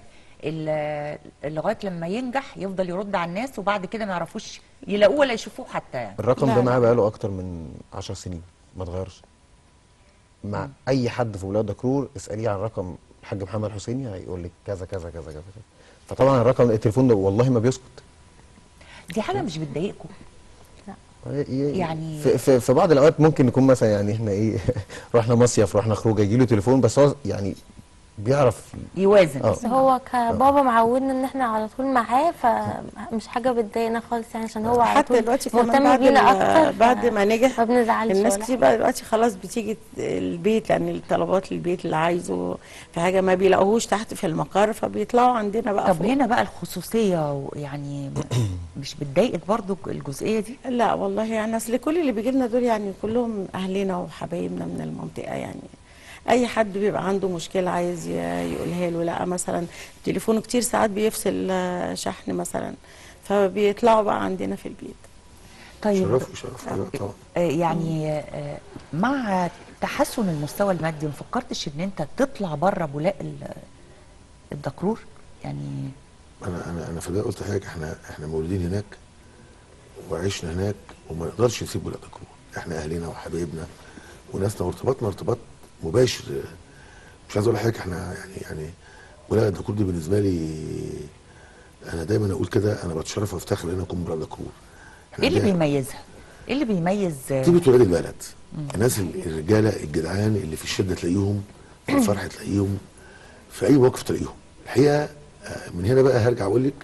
اللي لغاية لما ينجح يفضل يرد على الناس وبعد كده ما يعرفوش يلاقوه ولا يشوفوه حتى يعني الرقم لا، ده لا. معاه بقاله اكتر من 10 سنين ما اتغيرش مع اي حد في ولاد دكرور اساليه عن رقم الحاج محمد حسيني هيقول لك كذا كذا كذا كذا كذا فطبعا الرقم التليفون ده والله ما بيسكت دي حاجة مش بتضايقكم ي- يعني- في, في, في بعض الاوقات ممكن نكون مثلا يعني احنا ايه رحنا مصيف رحنا خروجه يجي له تليفون بس هو يعني بيعرف يوازن اه بس هو كبابا معودنا ان احنا على طول معاه فمش حاجه بتضايقنا خالص يعني عشان هو على حتى طول دلوقتي كمان مهتم بعد بينا ال- اكتر بعد ف- ما نجح ما بنزعلش الناس ولا كتير بقى دلوقتي خلاص بتيجي البيت لان الطلبات البيت اللي عايزه في حاجه ما بيلاقوهوش تحت في المقر فبيطلعوا عندنا بقى طب فوق. هنا بقى الخصوصية و- يعني مش بتضايقك برضو الجزئية دي لا والله يعني اصل كل اللي بيجي لنا دول يعني كلهم اهلنا وحبايبنا من المنطقه يعني اي حد بيبقى عنده مشكله عايز ي- يقولها له لا مثلا تليفونه كتير ساعات بيفصل آه، شحن مثلا فبيطلعوا بقى عندنا في البيت طيب شرف وشرف أيوة طبعا آه، يعني آه، مع تحسن المستوى المادي ما فكرتش ان انت تطلع بره بولاق ال- الدكرور يعني انا انا انا في البدايه قلت لحضرتك احنا احنا مولودين هناك وعشنا هناك وما نقدرش نسيب ولاد دكرور احنا اهلنا وحبايبنا وناسنا وارتباطنا ارتباط مباشر مش عايز اقول لحضرتك احنا يعني يعني ولاد دكرور دي بالنسبه لي انا دايما اقول كده انا بتشرف وافتخر ان انا اكون من ولاد دكرور احنا ايه اللي عندنا- بيميزها ايه اللي بيميز آه، طيبة ولاد البلد الناس ال- الرجاله الجدعان اللي في الشده تلاقيهم في الفرح تلاقيهم في اي موقف تلاقيهم الحقيقه آه، من هنا بقى هرجع اقول لك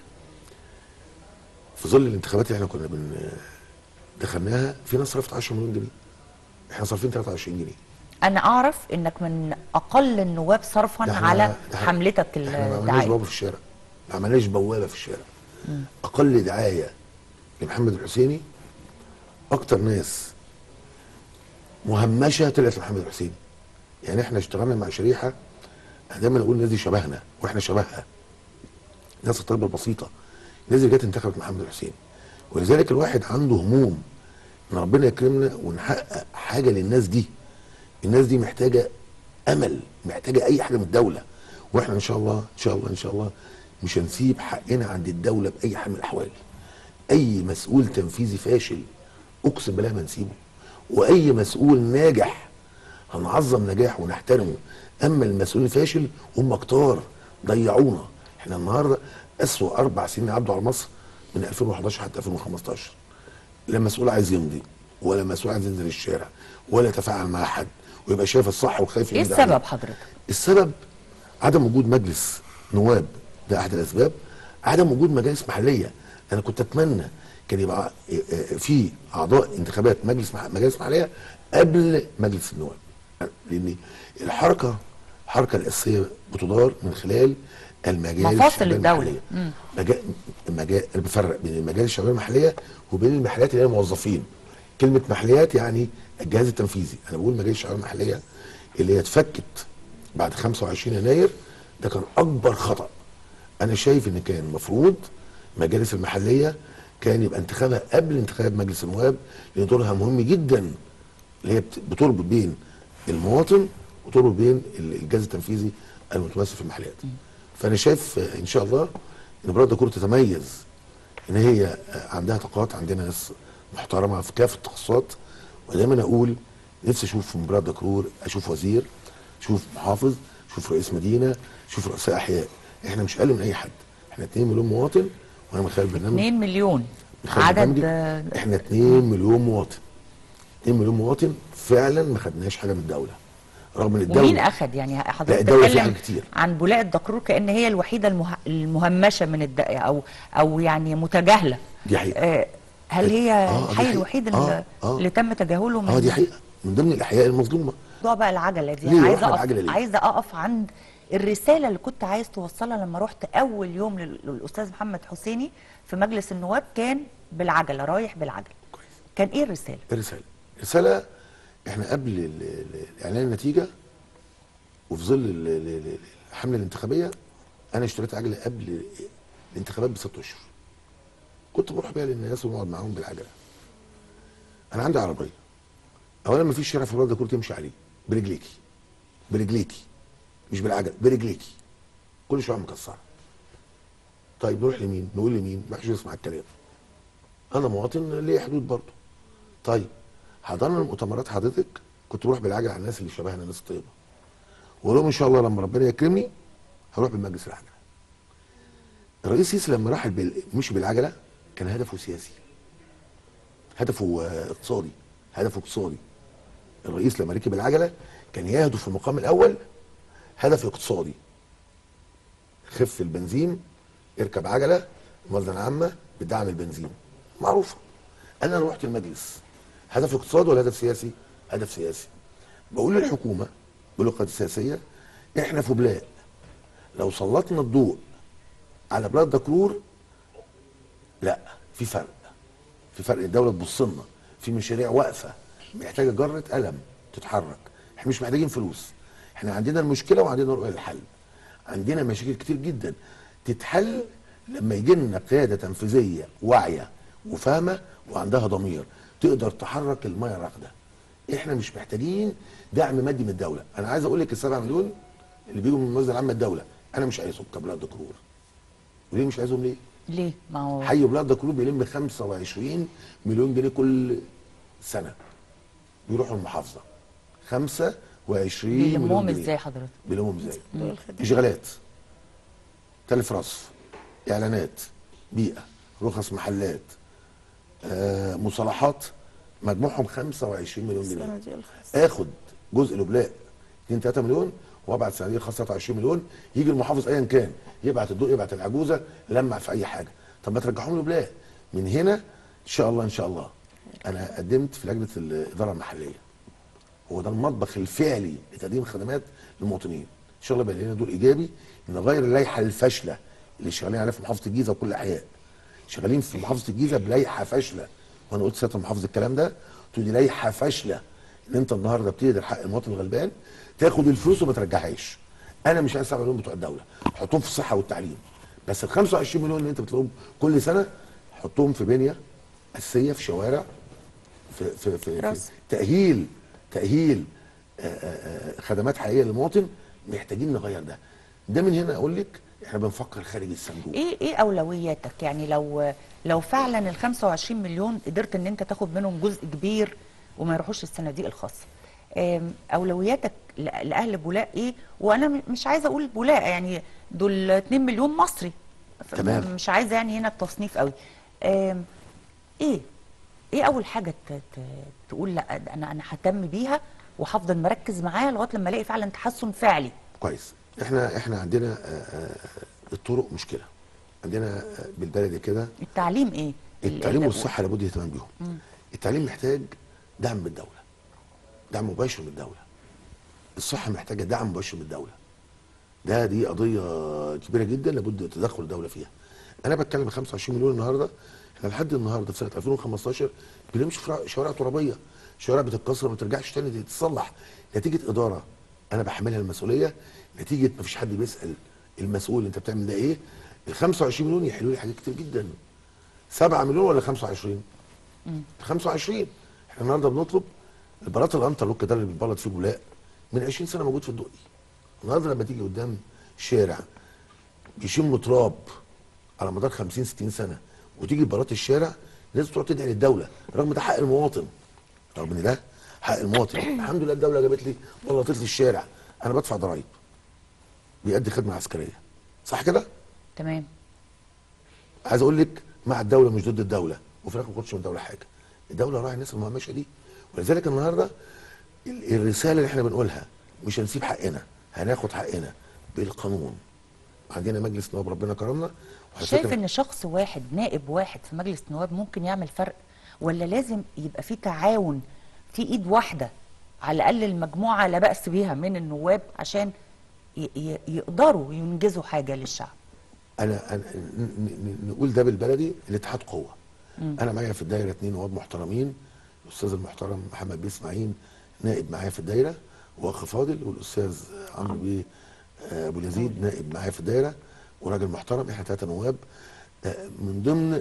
في ظل الانتخابات اللي احنا كنا بن دخلناها في ناس صرفت 10 مليون جنيه احنا صارفين 23 جنيه انا اعرف انك من اقل النواب صرفا ده احنا- على ده احنا- حملتك احنا ما عملناش الدعائيه بوابه في الشارع ما عملناش بوابه في الشارع اقل دعايه لمحمد الحسيني اكتر ناس مهمشه طلعت لمحمد الحسيني يعني احنا اشتغلنا مع شريحه أنا دايما اقول الناس دي شبهنا واحنا شبهها ناس الطلبه البسيطه الناس اللي جت انتخبت محمد الحسيني ولذلك الواحد عنده هموم ان ربنا يكرمنا ونحقق حاجه للناس دي الناس دي محتاجه امل محتاجه اي حاجه من الدوله واحنا ان شاء الله ان شاء الله ان شاء الله مش هنسيب حقنا عند الدوله باي حال من الاحوال اي مسؤول تنفيذي فاشل اقسم بالله ما نسيبه واي مسؤول ناجح هنعظم نجاحه ونحترمه اما المسؤول الفاشل هم كتار ضيعونا احنا النهارده اسوأ اربع سنين عدوا على مصر من 2011 حتى 2015 لا مسؤول عايز يمضي ولا مسؤول عايز ينزل الشارع ولا يتفاعل مع حد ويبقى شايف الصح وخايف ايه يمضي عليه. السبب حضرتك السبب عدم وجود مجلس نواب ده احد الاسباب عدم وجود مجالس محليه انا كنت اتمنى كان يبقى في اعضاء انتخابات مجلس مح- مجالس محليه قبل مجلس النواب لان الحركه الحركه الاساسيه بتدار من خلال المجالس مفاصل الشعبية الدولة. المحلية. مم. مجا... مجا... اللي بفرق بين المجالس الشعبيه المحليه وبين المحليات اللي هي الموظفين كلمه محليات يعني الجهاز التنفيذي انا بقول مجالس الشعبيه المحليه اللي هي اتفكت بعد 25 يناير ده كان اكبر خطا انا شايف ان كان المفروض مجالس المحليه كان يبقى انتخابها قبل انتخاب مجلس النواب لان دورها مهم جدا اللي هي بت- بتربط بين المواطن وتربط بين ال- الجهاز التنفيذي المتمثل في المحليات فانا شايف آه، ان شاء الله ان براد دكور تتميز ان هي آه، عندها طاقات عندنا ناس محترمه في كافه التخصصات ودايما اقول نفسي اشوف في براد دكرور اشوف وزير اشوف محافظ اشوف رئيس مدينه اشوف رؤساء احياء احنا مش اقل من اي حد احنا 2 مليون مواطن وانا من خلال البرنامج 2 مليون من خلال عدد برنامجي، آه، احنا 2 مليون مواطن 2 مليون مواطن فعلا ما خدناش حاجه من الدوله رغم ان الدوله ومين اخد يعني حضرتك الدولة فيها بتتكلم حاجات كتير. عن بولاء الدكرور كأن هي الوحيدة المه... المهمشة من الد... او او يعني متجاهلة دي حقيقة. آه، هل هي آه، دي الحي حقيقة. الوحيد آه، اللي, آه. اللي تم تجاهله من اه دي حقيقه من ضمن الاحياء المظلومه موضوع بقى العجله دي ليه انا عايزه رحنا اقف العجلة ليه؟ عايزه اقف عند الرساله اللي كنت عايز توصلها لما رحت اول يوم لل- للاستاذ محمد حسيني في مجلس النواب كان بالعجله رايح بالعجله كويس كان ايه الرساله الرساله الرساله احنا قبل ال- ال- اعلان النتيجه وفي ظل ال- ال- ال- الحمله الانتخابيه انا اشتريت عجله قبل الانتخابات بست اشهر كنت بروح بيها للناس ونقعد معاهم بالعجله انا عندي عربيه اولا ما فيش شارع في البلد ده كله تمشي عليه برجليكي برجليكي مش بالعجل برجليكي كل شويه مكسره طيب نروح لمين نقول لمين ما حدش يسمع الكلام انا مواطن ليه حدود برضه طيب حضرنا المؤتمرات حضرتك كنت بروح بالعجله على الناس اللي شبهنا ناس طيبه واقول لهم ان شاء الله لما ربنا يكرمني هروح بالمجلس العجله الرئيس سيسي لما راح بال... مشي بالعجله كان هدفه سياسي هدفه آه، اقتصادي هدفه اقتصادي الرئيس لما ركب العجله كان يهدف في المقام الاول هدف اقتصادي خف البنزين اركب عجله الموازنه العامه بدعم البنزين معروفه انا لو رحت المجلس هدف اقتصادي ولا هدف سياسي؟ هدف سياسي بقول للحكومه باللغه السياسيه احنا في بلاد لو سلطنا الضوء على بلاد دكرور لا في فرق في فرق الدوله تبص لنا في مشاريع واقفه محتاجه جره قلم تتحرك احنا مش محتاجين فلوس احنا عندنا المشكله وعندنا رؤيه للحل عندنا مشاكل كتير جدا تتحل لما يجي لنا قياده تنفيذيه واعيه وفاهمه وعندها ضمير تقدر تحرك الميه الراكده احنا مش محتاجين دعم مادي من الدوله انا عايز اقول لك السبعة مليون اللي بيجوا من الموازنه العامه الدوله انا مش عايزهم كبلاد دكرور وليه مش عايزهم ليه ليه ما هو حي بلاد دكرور بيلم 25 مليون جنيه كل سنه بيروحوا المحافظه 25 مليون بيلموهم جنيه ازاي حضرتك بيلمهم ازاي دول خدمات. اشغالات تلف رصف اعلانات بيئه رخص محلات آه مصالحات مجموعهم 25 مليون جنيه السنة دي الخاصة. اخد جزء لبلاء 2 3 مليون وابعت صناديق خاصه 23 مليون يجي المحافظ ايا كان يبعت الضوء يبعت العجوزه لمع في اي حاجه طب ما ترجعهم لبلاء من هنا ان شاء الله ان شاء الله انا قدمت في لجنه الاداره المحليه هو ده المطبخ الفعلي لتقديم خدمات للمواطنين ان شاء الله بقى لنا دور ايجابي نغير اللائحه الفاشله اللي شغالين عليها في محافظه الجيزه وكل الاحياء شغالين في محافظه الجيزه بلائحه فاشله وانا قلت سياده المحافظ الكلام ده قلت له دي لائحه فاشله ان انت النهارده بتقدر حق المواطن الغلبان تاخد الفلوس وما ترجعهاش انا مش عايز 7 مليون بتوع الدوله حطهم في الصحه والتعليم بس ال 25 مليون اللي انت بتلاقيهم كل سنه حطهم في بنيه اساسيه في شوارع في في في, في راس. تاهيل تاهيل آه، آه، آه، خدمات حقيقيه للمواطن محتاجين نغير ده ده من هنا اقول لك احنا بنفكر خارج الصندوق ايه ايه اولوياتك يعني لو لو فعلا ال 25 مليون قدرت ان انت تاخد منهم جزء كبير وما يروحوش الصناديق الخاصه آم، اولوياتك ل- لاهل بولاق ايه وانا م- مش عايزه اقول بولاق يعني دول 2 مليون مصري ف- تمام. مش عايزه يعني هنا التصنيف قوي آم، ايه ايه اول حاجه ت- ت- تقول لا ده انا انا ههتم بيها وهفضل مركز معاها لغايه لما الاقي فعلا تحسن فعلي كويس احنا احنا عندنا آه، آه، الطرق مشكله عندنا آه، بالبلدي كده التعليم ايه ال- التعليم ال- والصحه لابد اهتمام بيهم التعليم محتاج دعم من الدوله دعم مباشر من الدوله الصحه محتاجه دعم مباشر من الدوله ده دي قضيه كبيره جدا لابد تدخل الدوله فيها انا بتكلم 25 مليون النهارده احنا لحد النهارده في سنه 2015 بنمشي في شوارع ترابيه شوارع بتتكسر ما بترجعش تاني تتصلح نتيجه اداره انا بحملها المسؤوليه نتيجه ما فيش حد بيسال المسؤول انت بتعمل ده ايه ال 25 مليون يحلوا لي حاجات كتير جدا 7 مليون ولا 25 25 احنا النهارده بنطلب البلاط الانترلوك ده اللي بيتبلط فيه بولاق من 20 سنه موجود في الدقي النهارده لما تيجي قدام شارع بيشم تراب على مدار 50 60 سنه وتيجي بلاط الشارع لازم تقعد تدعي للدوله رغم ده حق المواطن رغم ان ده حق المواطن الحمد لله الدوله جابت لي بلطت لي الشارع انا بدفع ضرايب بيأدي خدمه عسكريه صح كده؟ تمام عايز اقول لك مع الدوله مش ضد الدوله وفي الاخر ما خدش من الدوله حاجه الدوله راعي الناس المهمشه دي ولذلك النهارده ال- الرساله اللي احنا بنقولها مش هنسيب حقنا هناخد حقنا بالقانون عندنا مجلس نواب ربنا كرمنا وعلى شايف فكرة- ان شخص واحد نائب واحد في مجلس النواب ممكن يعمل فرق ولا لازم يبقى في تعاون في ايد واحده على الاقل المجموعه لا باس بيها من النواب عشان ي- ي- يقدروا ينجزوا حاجه للشعب انا, أنا ن- ن- نقول ده بالبلدي الاتحاد قوه انا معايا في الدايره اثنين نواب محترمين الاستاذ المحترم محمد بيه اسماعيل نائب معايا في الدايره واخ فاضل والاستاذ عمرو بيه آه، ابو اليزيد نائب معايا في الدايره وراجل محترم احنا ثلاثه نواب آه، من ضمن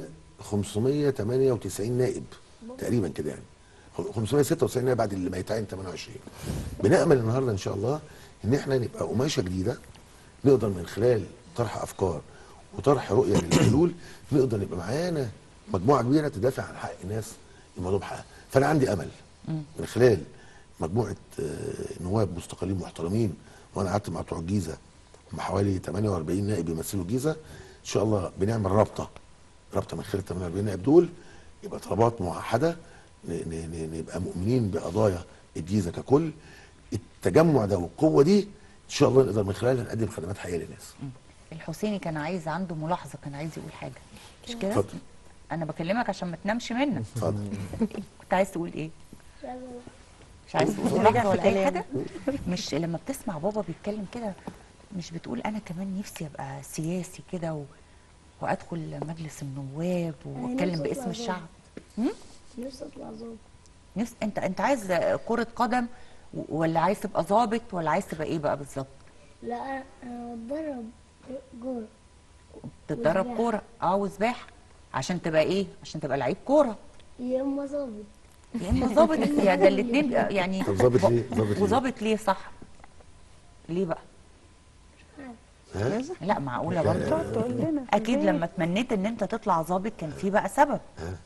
598 نائب تقريبا كده يعني 596 نائب بعد اللي ميتين 28 بنامل النهارده ان شاء الله ان احنا نبقى قماشه جديده نقدر من خلال طرح افكار وطرح رؤيه للحلول نقدر يبقى معانا مجموعه كبيره تدافع عن حق الناس الموضوع بحقها فانا عندي امل من خلال مجموعه آه، نواب مستقلين محترمين وانا قعدت مع بتوع الجيزه هم حوالي 48 نائب بيمثلوا الجيزه ان شاء الله بنعمل رابطه رابطه من خلال 48 نائب دول يبقى طلبات موحده ن- ن- ن- نبقى مؤمنين بقضايا الجيزه ككل التجمع ده والقوه دي ان شاء الله نقدر من خلالها نقدم خدمات حقيقيه للناس الحسيني كان عايز عنده ملاحظه كان عايز يقول حاجه مش كده اتفضل انا بكلمك عشان ما تنامش منك اتفضل كنت عايز تقول ايه مش عايزة أقول. مش عايز تقول رجع ملاحظه في ولا اي كلامه. حاجه مش لما بتسمع بابا بيتكلم كده مش بتقول انا كمان نفسي ابقى سياسي كده و... وادخل مجلس النواب واتكلم نفسي باسم أطلع الشعب نفسي اطلع ظابط نفس انت انت عايز كرة قدم و- ولا عايز تبقى ظابط ولا عايز تبقى ايه بقى بالظبط؟ لا انا بتدرب جول تتدرب وسباحة. كورة اه وسباحة عشان تبقى ايه؟ عشان تبقى لعيب كورة يا اما ظابط يا اما ظابط يا ده الاثنين يعني طب ظابط ليه؟ ظابط ليه؟ وظابط ليه صح؟ ليه بقى؟ ها؟ لا معقولة برضه تقعد تقول لنا في اكيد البيت لما تمنيت ان انت تطلع ظابط كان في بقى سبب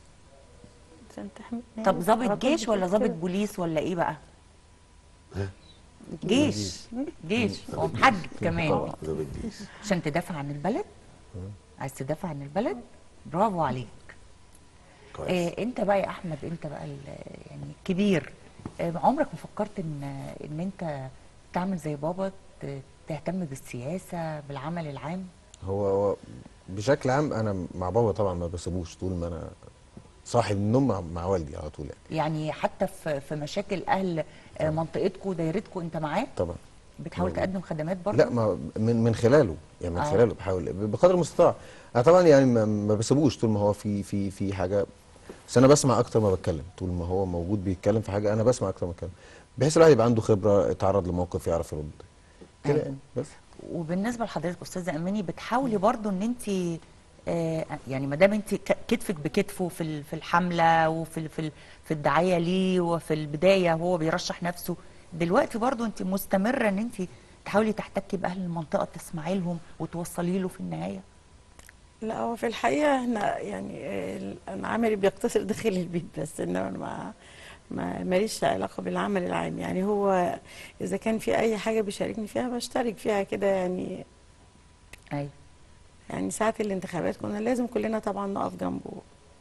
عشان تحمي طب ظابط على طول جيش ولا بتقول ظابط كده. بوليس ولا ايه بقى؟ ها؟ جيش جيش هو محدد كمان ظابط جيش عشان تدافع عن البلد عايز تدافع عن البلد برافو عليك كويس آه انت بقى يا احمد انت بقى ال- يعني كبير آه عمرك ما فكرت ان ان انت تعمل زي بابا ت- تهتم بالسياسه بالعمل العام هو هو بشكل عام انا مع بابا طبعا ما بسيبوش طول ما انا صاحي من النوم مع, مع والدي على طول يعني يعني حتى في في مشاكل اهل آه منطقتكم دايرتكم انت معاه طبعا بتحاول موجود. تقدم خدمات برضه لا ما من من خلاله يعني من آه. خلاله بحاول بقدر المستطاع انا طبعا يعني ما, ما بسيبوش طول ما هو في في في حاجه بس انا بسمع اكتر ما بتكلم طول ما هو موجود بيتكلم في حاجه انا بسمع اكتر ما بتكلم بحيث الواحد يبقى عنده خبره اتعرض لموقف يعرف يرد كده أيوة. يعني بس وبالنسبه لحضرتك استاذه اماني بتحاولي برضو ان انت آه يعني ما دام انت ك- كتفك بكتفه في ال- في الحمله وفي ال- في ال- في الدعايه ليه وفي البدايه وهو بيرشح نفسه دلوقتي برضو انت مستمره ان انت تحاولي تحتكي باهل المنطقه تسمعي لهم وتوصلي له في النهايه لا هو في الحقيقة احنا يعني ال- انا عملي بيقتصر داخل البيت بس انما أنا ما ما ماليش علاقة بالعمل العام يعني هو اذا كان في اي حاجة بيشاركني فيها بشترك فيها كده يعني ايوه يعني ساعة الانتخابات كنا لازم كلنا طبعا نقف جنبه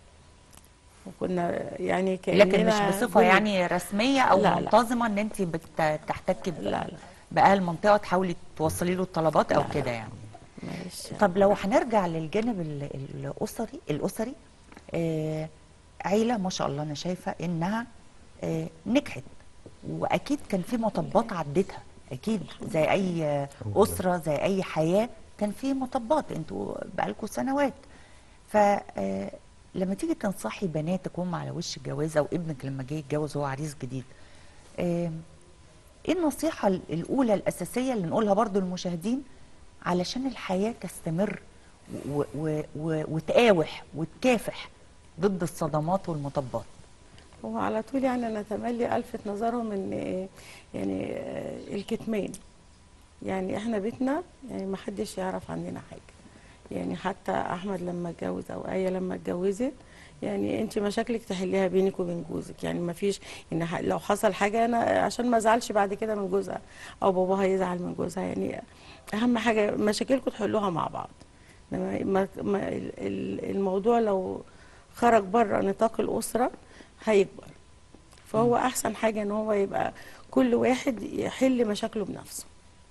وكنا يعني كأننا لكن مش بصفه جند. يعني رسميه او لا، لا. منتظمه ان انت بتحتكي ب... لا لا باهل المنطقه تحاولي توصلي له الطلبات او كده يعني ماشي طب لو هنرجع للجانب ال- الاسري الاسري آه عيله ما شاء الله انا شايفه انها آه نجحت واكيد كان في مطبات عدتها اكيد زي اي آه، اسره زي اي حياه كان في مطبات انتوا بقالكم سنوات ف آه، لما تيجي تنصحي بناتك وهم على وش الجواز او ابنك لما جه يتجوز وهو عريس جديد آه، ايه النصيحة ال- الأولى الأساسية اللي نقولها برضو للمشاهدين علشان الحياة تستمر و و و وتقاوح وتكافح ضد الصدمات والمطبات هو على طول يعني انا تملي الفت نظرهم ان إيه، يعني آه، الكتمان يعني احنا بيتنا يعني ما حدش يعرف عننا حاجه يعني حتى احمد لما اتجوز او ايه لما اتجوزت يعني انت مشاكلك تحليها بينك وبين جوزك يعني ما فيش ان ح- لو حصل حاجه انا عشان ما ازعلش بعد كده من جوزها او باباها يزعل من جوزها يعني اهم حاجه مشاكلكم تحلوها مع بعض إنما ما ما ال- ال- الموضوع لو خرج بره نطاق الاسره هيكبر فهو احسن حاجه ان هو يبقى كل واحد يحل مشاكله بنفسه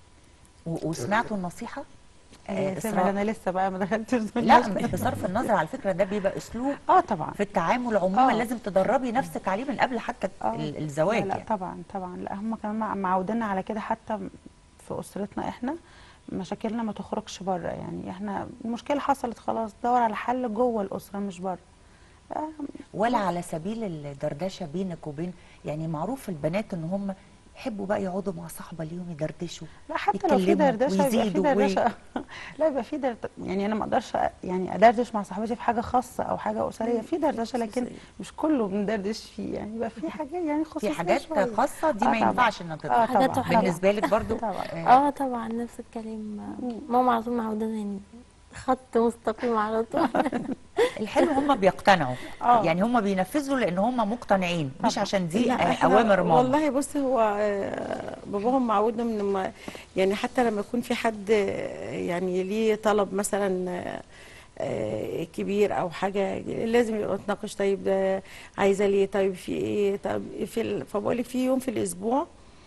و- وسمعتوا النصيحة آه، آه سامع إسراء؟ انا لسه بقى ما دخلتش لا مش بصرف النظر على فكرة ده بيبقى أسلوب اه طبعا في التعامل عموما آه. لازم تدربي نفسك عليه من قبل حتى آه. ال- الزواج لا, لا يعني. طبعا طبعا لا هم كمان مع- معودينا على كده حتى في اسرتنا احنا مشاكلنا ما تخرجش بره يعني احنا المشكله حصلت خلاص دور على حل جوه الاسره مش بره آه، ولا على سبيل الدردشه بينك وبين يعني معروف البنات ان هم يحبوا بقى يقعدوا مع صاحبه ليهم يدردشوا لا حتى لو في يتكلموا دردشه يبقى في ويزيدوا وي- دردشه لا يبقى في درد يعني انا ما اقدرش أ- يعني ادردش مع صاحبتي في حاجه خاصه او حاجه اسريه في دردشه لكن خصوصية. مش كله بندردش فيه يعني يبقى في حاجات يعني خصوصيه في حاجات شوية. خاصه دي آه ما طبعاً. ينفعش انها اه تطلع حاجات طبعا وحاجات. بالنسبه لك برضو طبعا. آه، اه طبعا نفس الكلام ماما على طول معودانا يعني خط مستقيم على طول الحلو هم بيقتنعوا آه. يعني هم بينفذوا لان هم مقتنعين مش طبعاً. عشان دي لا، آه، إحنا اوامر ماما والله بصي هو آه، باباهم معودنا من ما يعني حتى لما يكون في حد آه، يعني ليه طلب مثلا آه، آه، كبير او حاجه لازم يبقى نتناقش طيب ده عايزه ليه طيب في ايه طيب في ال... فبقول لك في يوم في الاسبوع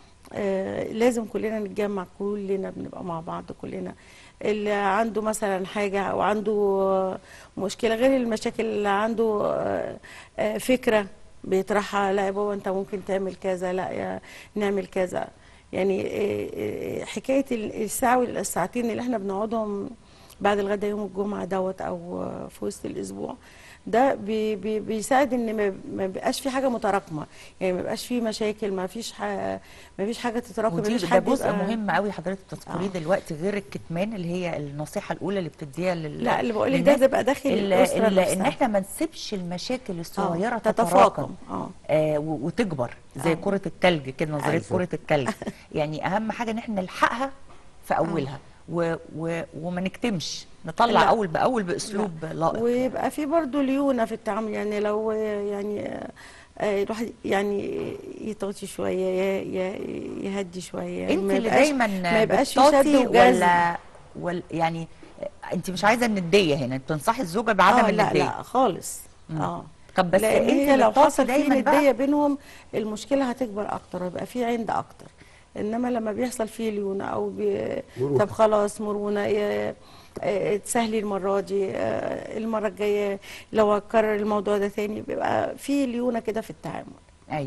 آه، لازم كلنا نتجمع كلنا بنبقى مع بعض كلنا اللي عنده مثلا حاجة أو عنده آه، مشكلة غير المشاكل اللي عنده آه، آه، فكرة بيطرحها لا يا بابا أنت ممكن تعمل كذا لا يا نعمل كذا يعني آه، آه، حكاية ال- الساعة والساعتين اللي احنا بنقعدهم بعد الغدا يوم الجمعة دوت أو آه، في وسط الأسبوع ده بي بي بيساعد ان ما ما بيبقاش في حاجه متراكمه يعني ما بيبقاش في مشاكل ما فيش ح... ما فيش حاجه تتراكم ما ودي فيش ده حد جزء يبقى- مهم قوي حضرتك تذكريه آه. دلوقتي غير الكتمان اللي هي النصيحه الاولى اللي بتديها لل لا اللي بقول لك ده للناس. تبقى داخل ال- الاسره ال- ان نفسها احنا ما نسيبش المشاكل الصغيره آه، تتراكم تتفاقم اه آه و- وتكبر زي آه. كرة التلج كده نظرية أيوة. كرة التلج يعني أهم حاجة إن احنا نلحقها في أولها و و وما نكتمش نطلع لا. أول بأول بأسلوب لائق ويبقى في برضه ليونه في التعامل يعني لو يعني آه، الواحد يعني يطغي شويه ي- ي- يهدي شويه أنت ما اللي يبقاش- دايما ما يبقاش في شد بتطاطي وجذب ولا ولا يعني أنت مش عايزة الندية هنا أنت بتنصحي الزوجة بعدم آه لا الندية لا خالص مم. اه طب بس لان أنت هي اللي لو بتطاطي حصل في دايما نديه بقى بينهم المشكله هتكبر اكتر ويبقى في عند اكتر انما لما بيحصل فيه ليونه او بي... مرونة. طب خلاص مرونه ي- آه، تسهلي المره دي آه، المره الجايه لو هكرر الموضوع ده تاني بيبقى في ليونه كده في التعامل أيوة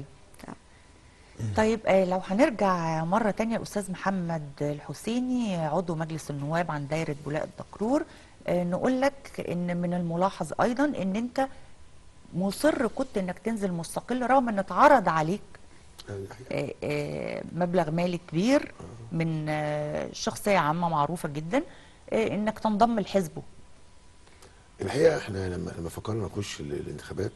طيب آه، لو هنرجع مرة تانية أستاذ محمد الحسيني عضو مجلس النواب عن دايرة بولاق الدكرور آه، نقول لك إن من الملاحظ أيضا إن أنت مصر كنت إنك تنزل مستقل رغم إن اتعرض عليك يعني الحقيقة آه، آه، مبلغ مالي كبير من آه، شخصية عامة معروفة جدا آه، إنك تنضم لحزبه الحقيقه احنا لما لما فكرنا نخش ال- الانتخابات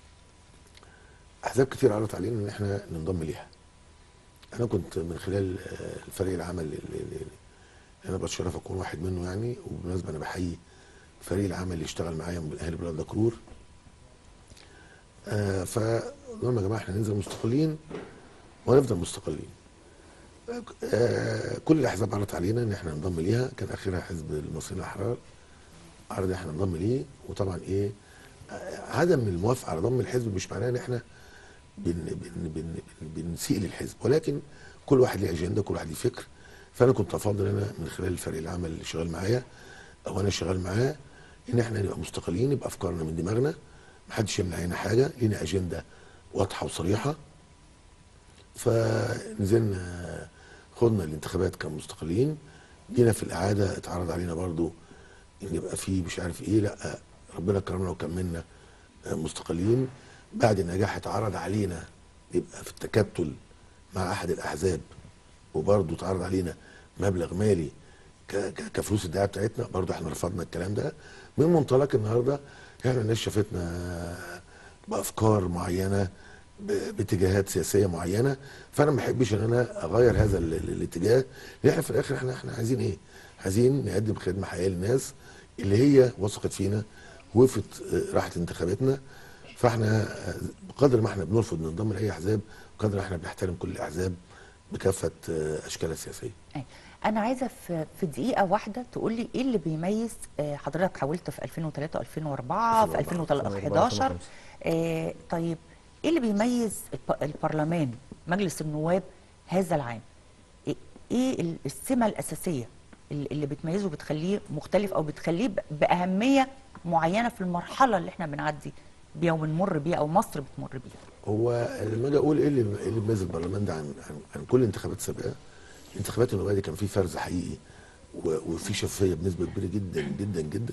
احزاب كتير عرضت علينا ان احنا ننضم ليها انا كنت من خلال آه، الفريق العمل اللي اللي انا بتشرف اكون واحد منه يعني وبالمناسبه انا بحيي فريق العمل اللي اشتغل معايا من اهل بلاد دكرور آه فقلنا لهم يا جماعه احنا ننزل مستقلين وهنفضل مستقلين آه كل الاحزاب عرضت علينا ان احنا ننضم ليها كان اخرها حزب المصريين الاحرار عرض ان احنا ننضم ليه وطبعا ايه آه، عدم الموافقه على ضم الحزب مش معناه ان احنا بن بن بن بن بنسيء للحزب ولكن كل واحد ليه اجنده كل واحد ليه فكر فانا كنت افضل انا من خلال الفريق العمل اللي شغال معايا او انا شغال معاه ان احنا نبقى مستقلين يبقى افكارنا من دماغنا محدش يمنع علينا حاجه لينا اجنده واضحه وصريحه فنزلنا خدنا الانتخابات كمستقلين جينا في الاعاده اتعرض علينا برضو ان يبقى في مش عارف ايه لا ربنا كرمنا وكملنا مستقلين بعد النجاح اتعرض علينا يبقى في التكتل مع احد الاحزاب وبرضه اتعرض علينا مبلغ مالي ك- ك- كفلوس الدعايه بتاعتنا برضه احنا رفضنا الكلام ده من منطلق النهارده احنا الناس شافتنا بافكار معينه ب- باتجاهات سياسيه معينه فانا ما بحبش ان انا اغير هذا ال- ال- الاتجاه لان احنا في الاخر احنا احنا عايزين ايه؟ عايزين نقدم خدمه حقيقيه للناس اللي هي وثقت فينا وقفت آه، راحت انتخاباتنا فاحنا آه، بقدر ما احنا بنرفض ننضم لاي احزاب بقدر ما احنا بنحترم كل الاحزاب بكافه آه، اشكالها السياسيه. أي. انا عايزه في في دقيقه واحده تقول لي ايه اللي بيميز آه، حضرتك حاولت في 2003 2004 في 2011 آه، طيب ايه اللي بيميز الب- البرلمان مجلس النواب هذا العام ايه إيه ال- السمه الاساسيه اللي اللي بتميزه بتخليه مختلف او بتخليه ب- باهميه معينه في المرحله اللي احنا بنعدي بيها وبنمر بيها او مصر بتمر بيها هو لما اجي اقول ايه اللي إيه اللي بيميز البرلمان ده عن عن, عن كل الانتخابات السابقه الانتخابات النوبيه دي كان في فرز حقيقي و- وفي شفافيه بنسبه كبيره جدا جدا جدا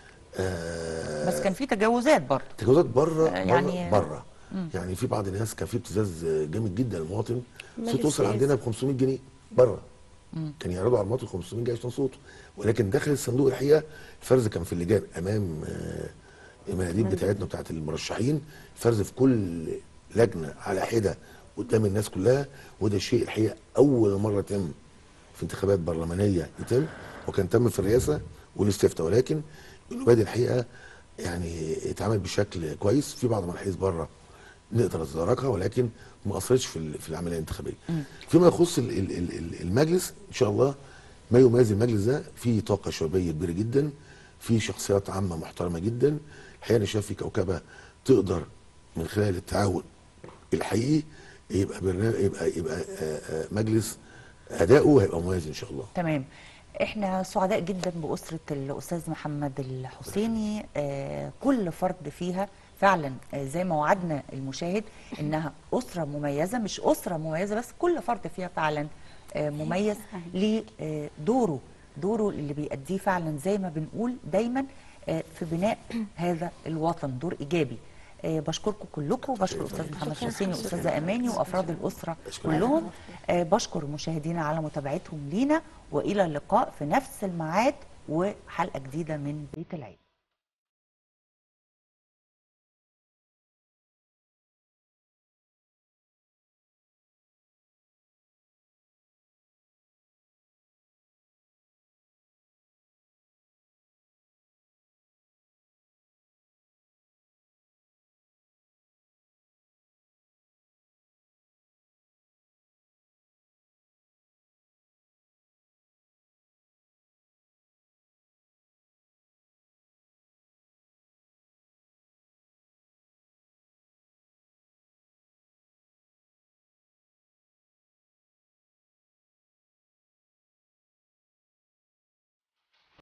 آه بس كان في تجاوزات برضه تجاوزات بره آه، يعني يعني- بره يعني في بعض الناس كان في ابتزاز جامد جدا للمواطن مجلس صوت وصل سياسي. عندنا ب 500 جنيه بره كان يعرضوا على المواطن 500 جنيه عشان صوته ولكن داخل الصندوق الحقيقه الفرز كان في اللجان امام آه، المناديب بتاعتنا بتاعت المرشحين الفرز في كل لجنه على حده قدام الناس كلها وده شيء الحقيقه اول مره يتم في انتخابات برلمانيه يتم وكان تم في الرئاسه والاستفتاء ولكن النوبه دي الحقيقه يعني اتعمل بشكل كويس في بعض الملاحظ بره نقدر نتداركها ولكن ما اثرتش في ال- في العمليه الانتخابيه. فيما يخص ال- ال- ال- ال- المجلس ان شاء الله ما يميز المجلس ده في طاقه شبابيه كبيره جدا في شخصيات عامه محترمه جدا الحقيقه انا شايف في كوكبه تقدر من خلال التعاون الحقيقي يبقى برنامج يبقى يبقى آه، آه، مجلس اداؤه هيبقى مميز ان شاء الله. تمام احنا سعداء جدا بأسرة الأستاذ محمد الحسيني آه كل فرد فيها فعلا آه زي ما وعدنا المشاهد انها أسرة مميزة مش أسرة مميزة بس كل فرد فيها فعلا آه مميز لدوره دوره اللي بيأديه فعلا زي ما بنقول دايما آه في بناء هذا الوطن دور إيجابي آه بشكركم كلكم بشكر أستاذ محمد حسيني وأستاذة أماني وأفراد الأسرة كلهم آه بشكر مشاهدينا على متابعتهم لينا والى اللقاء في نفس الميعاد وحلقه جديده من بيت العيله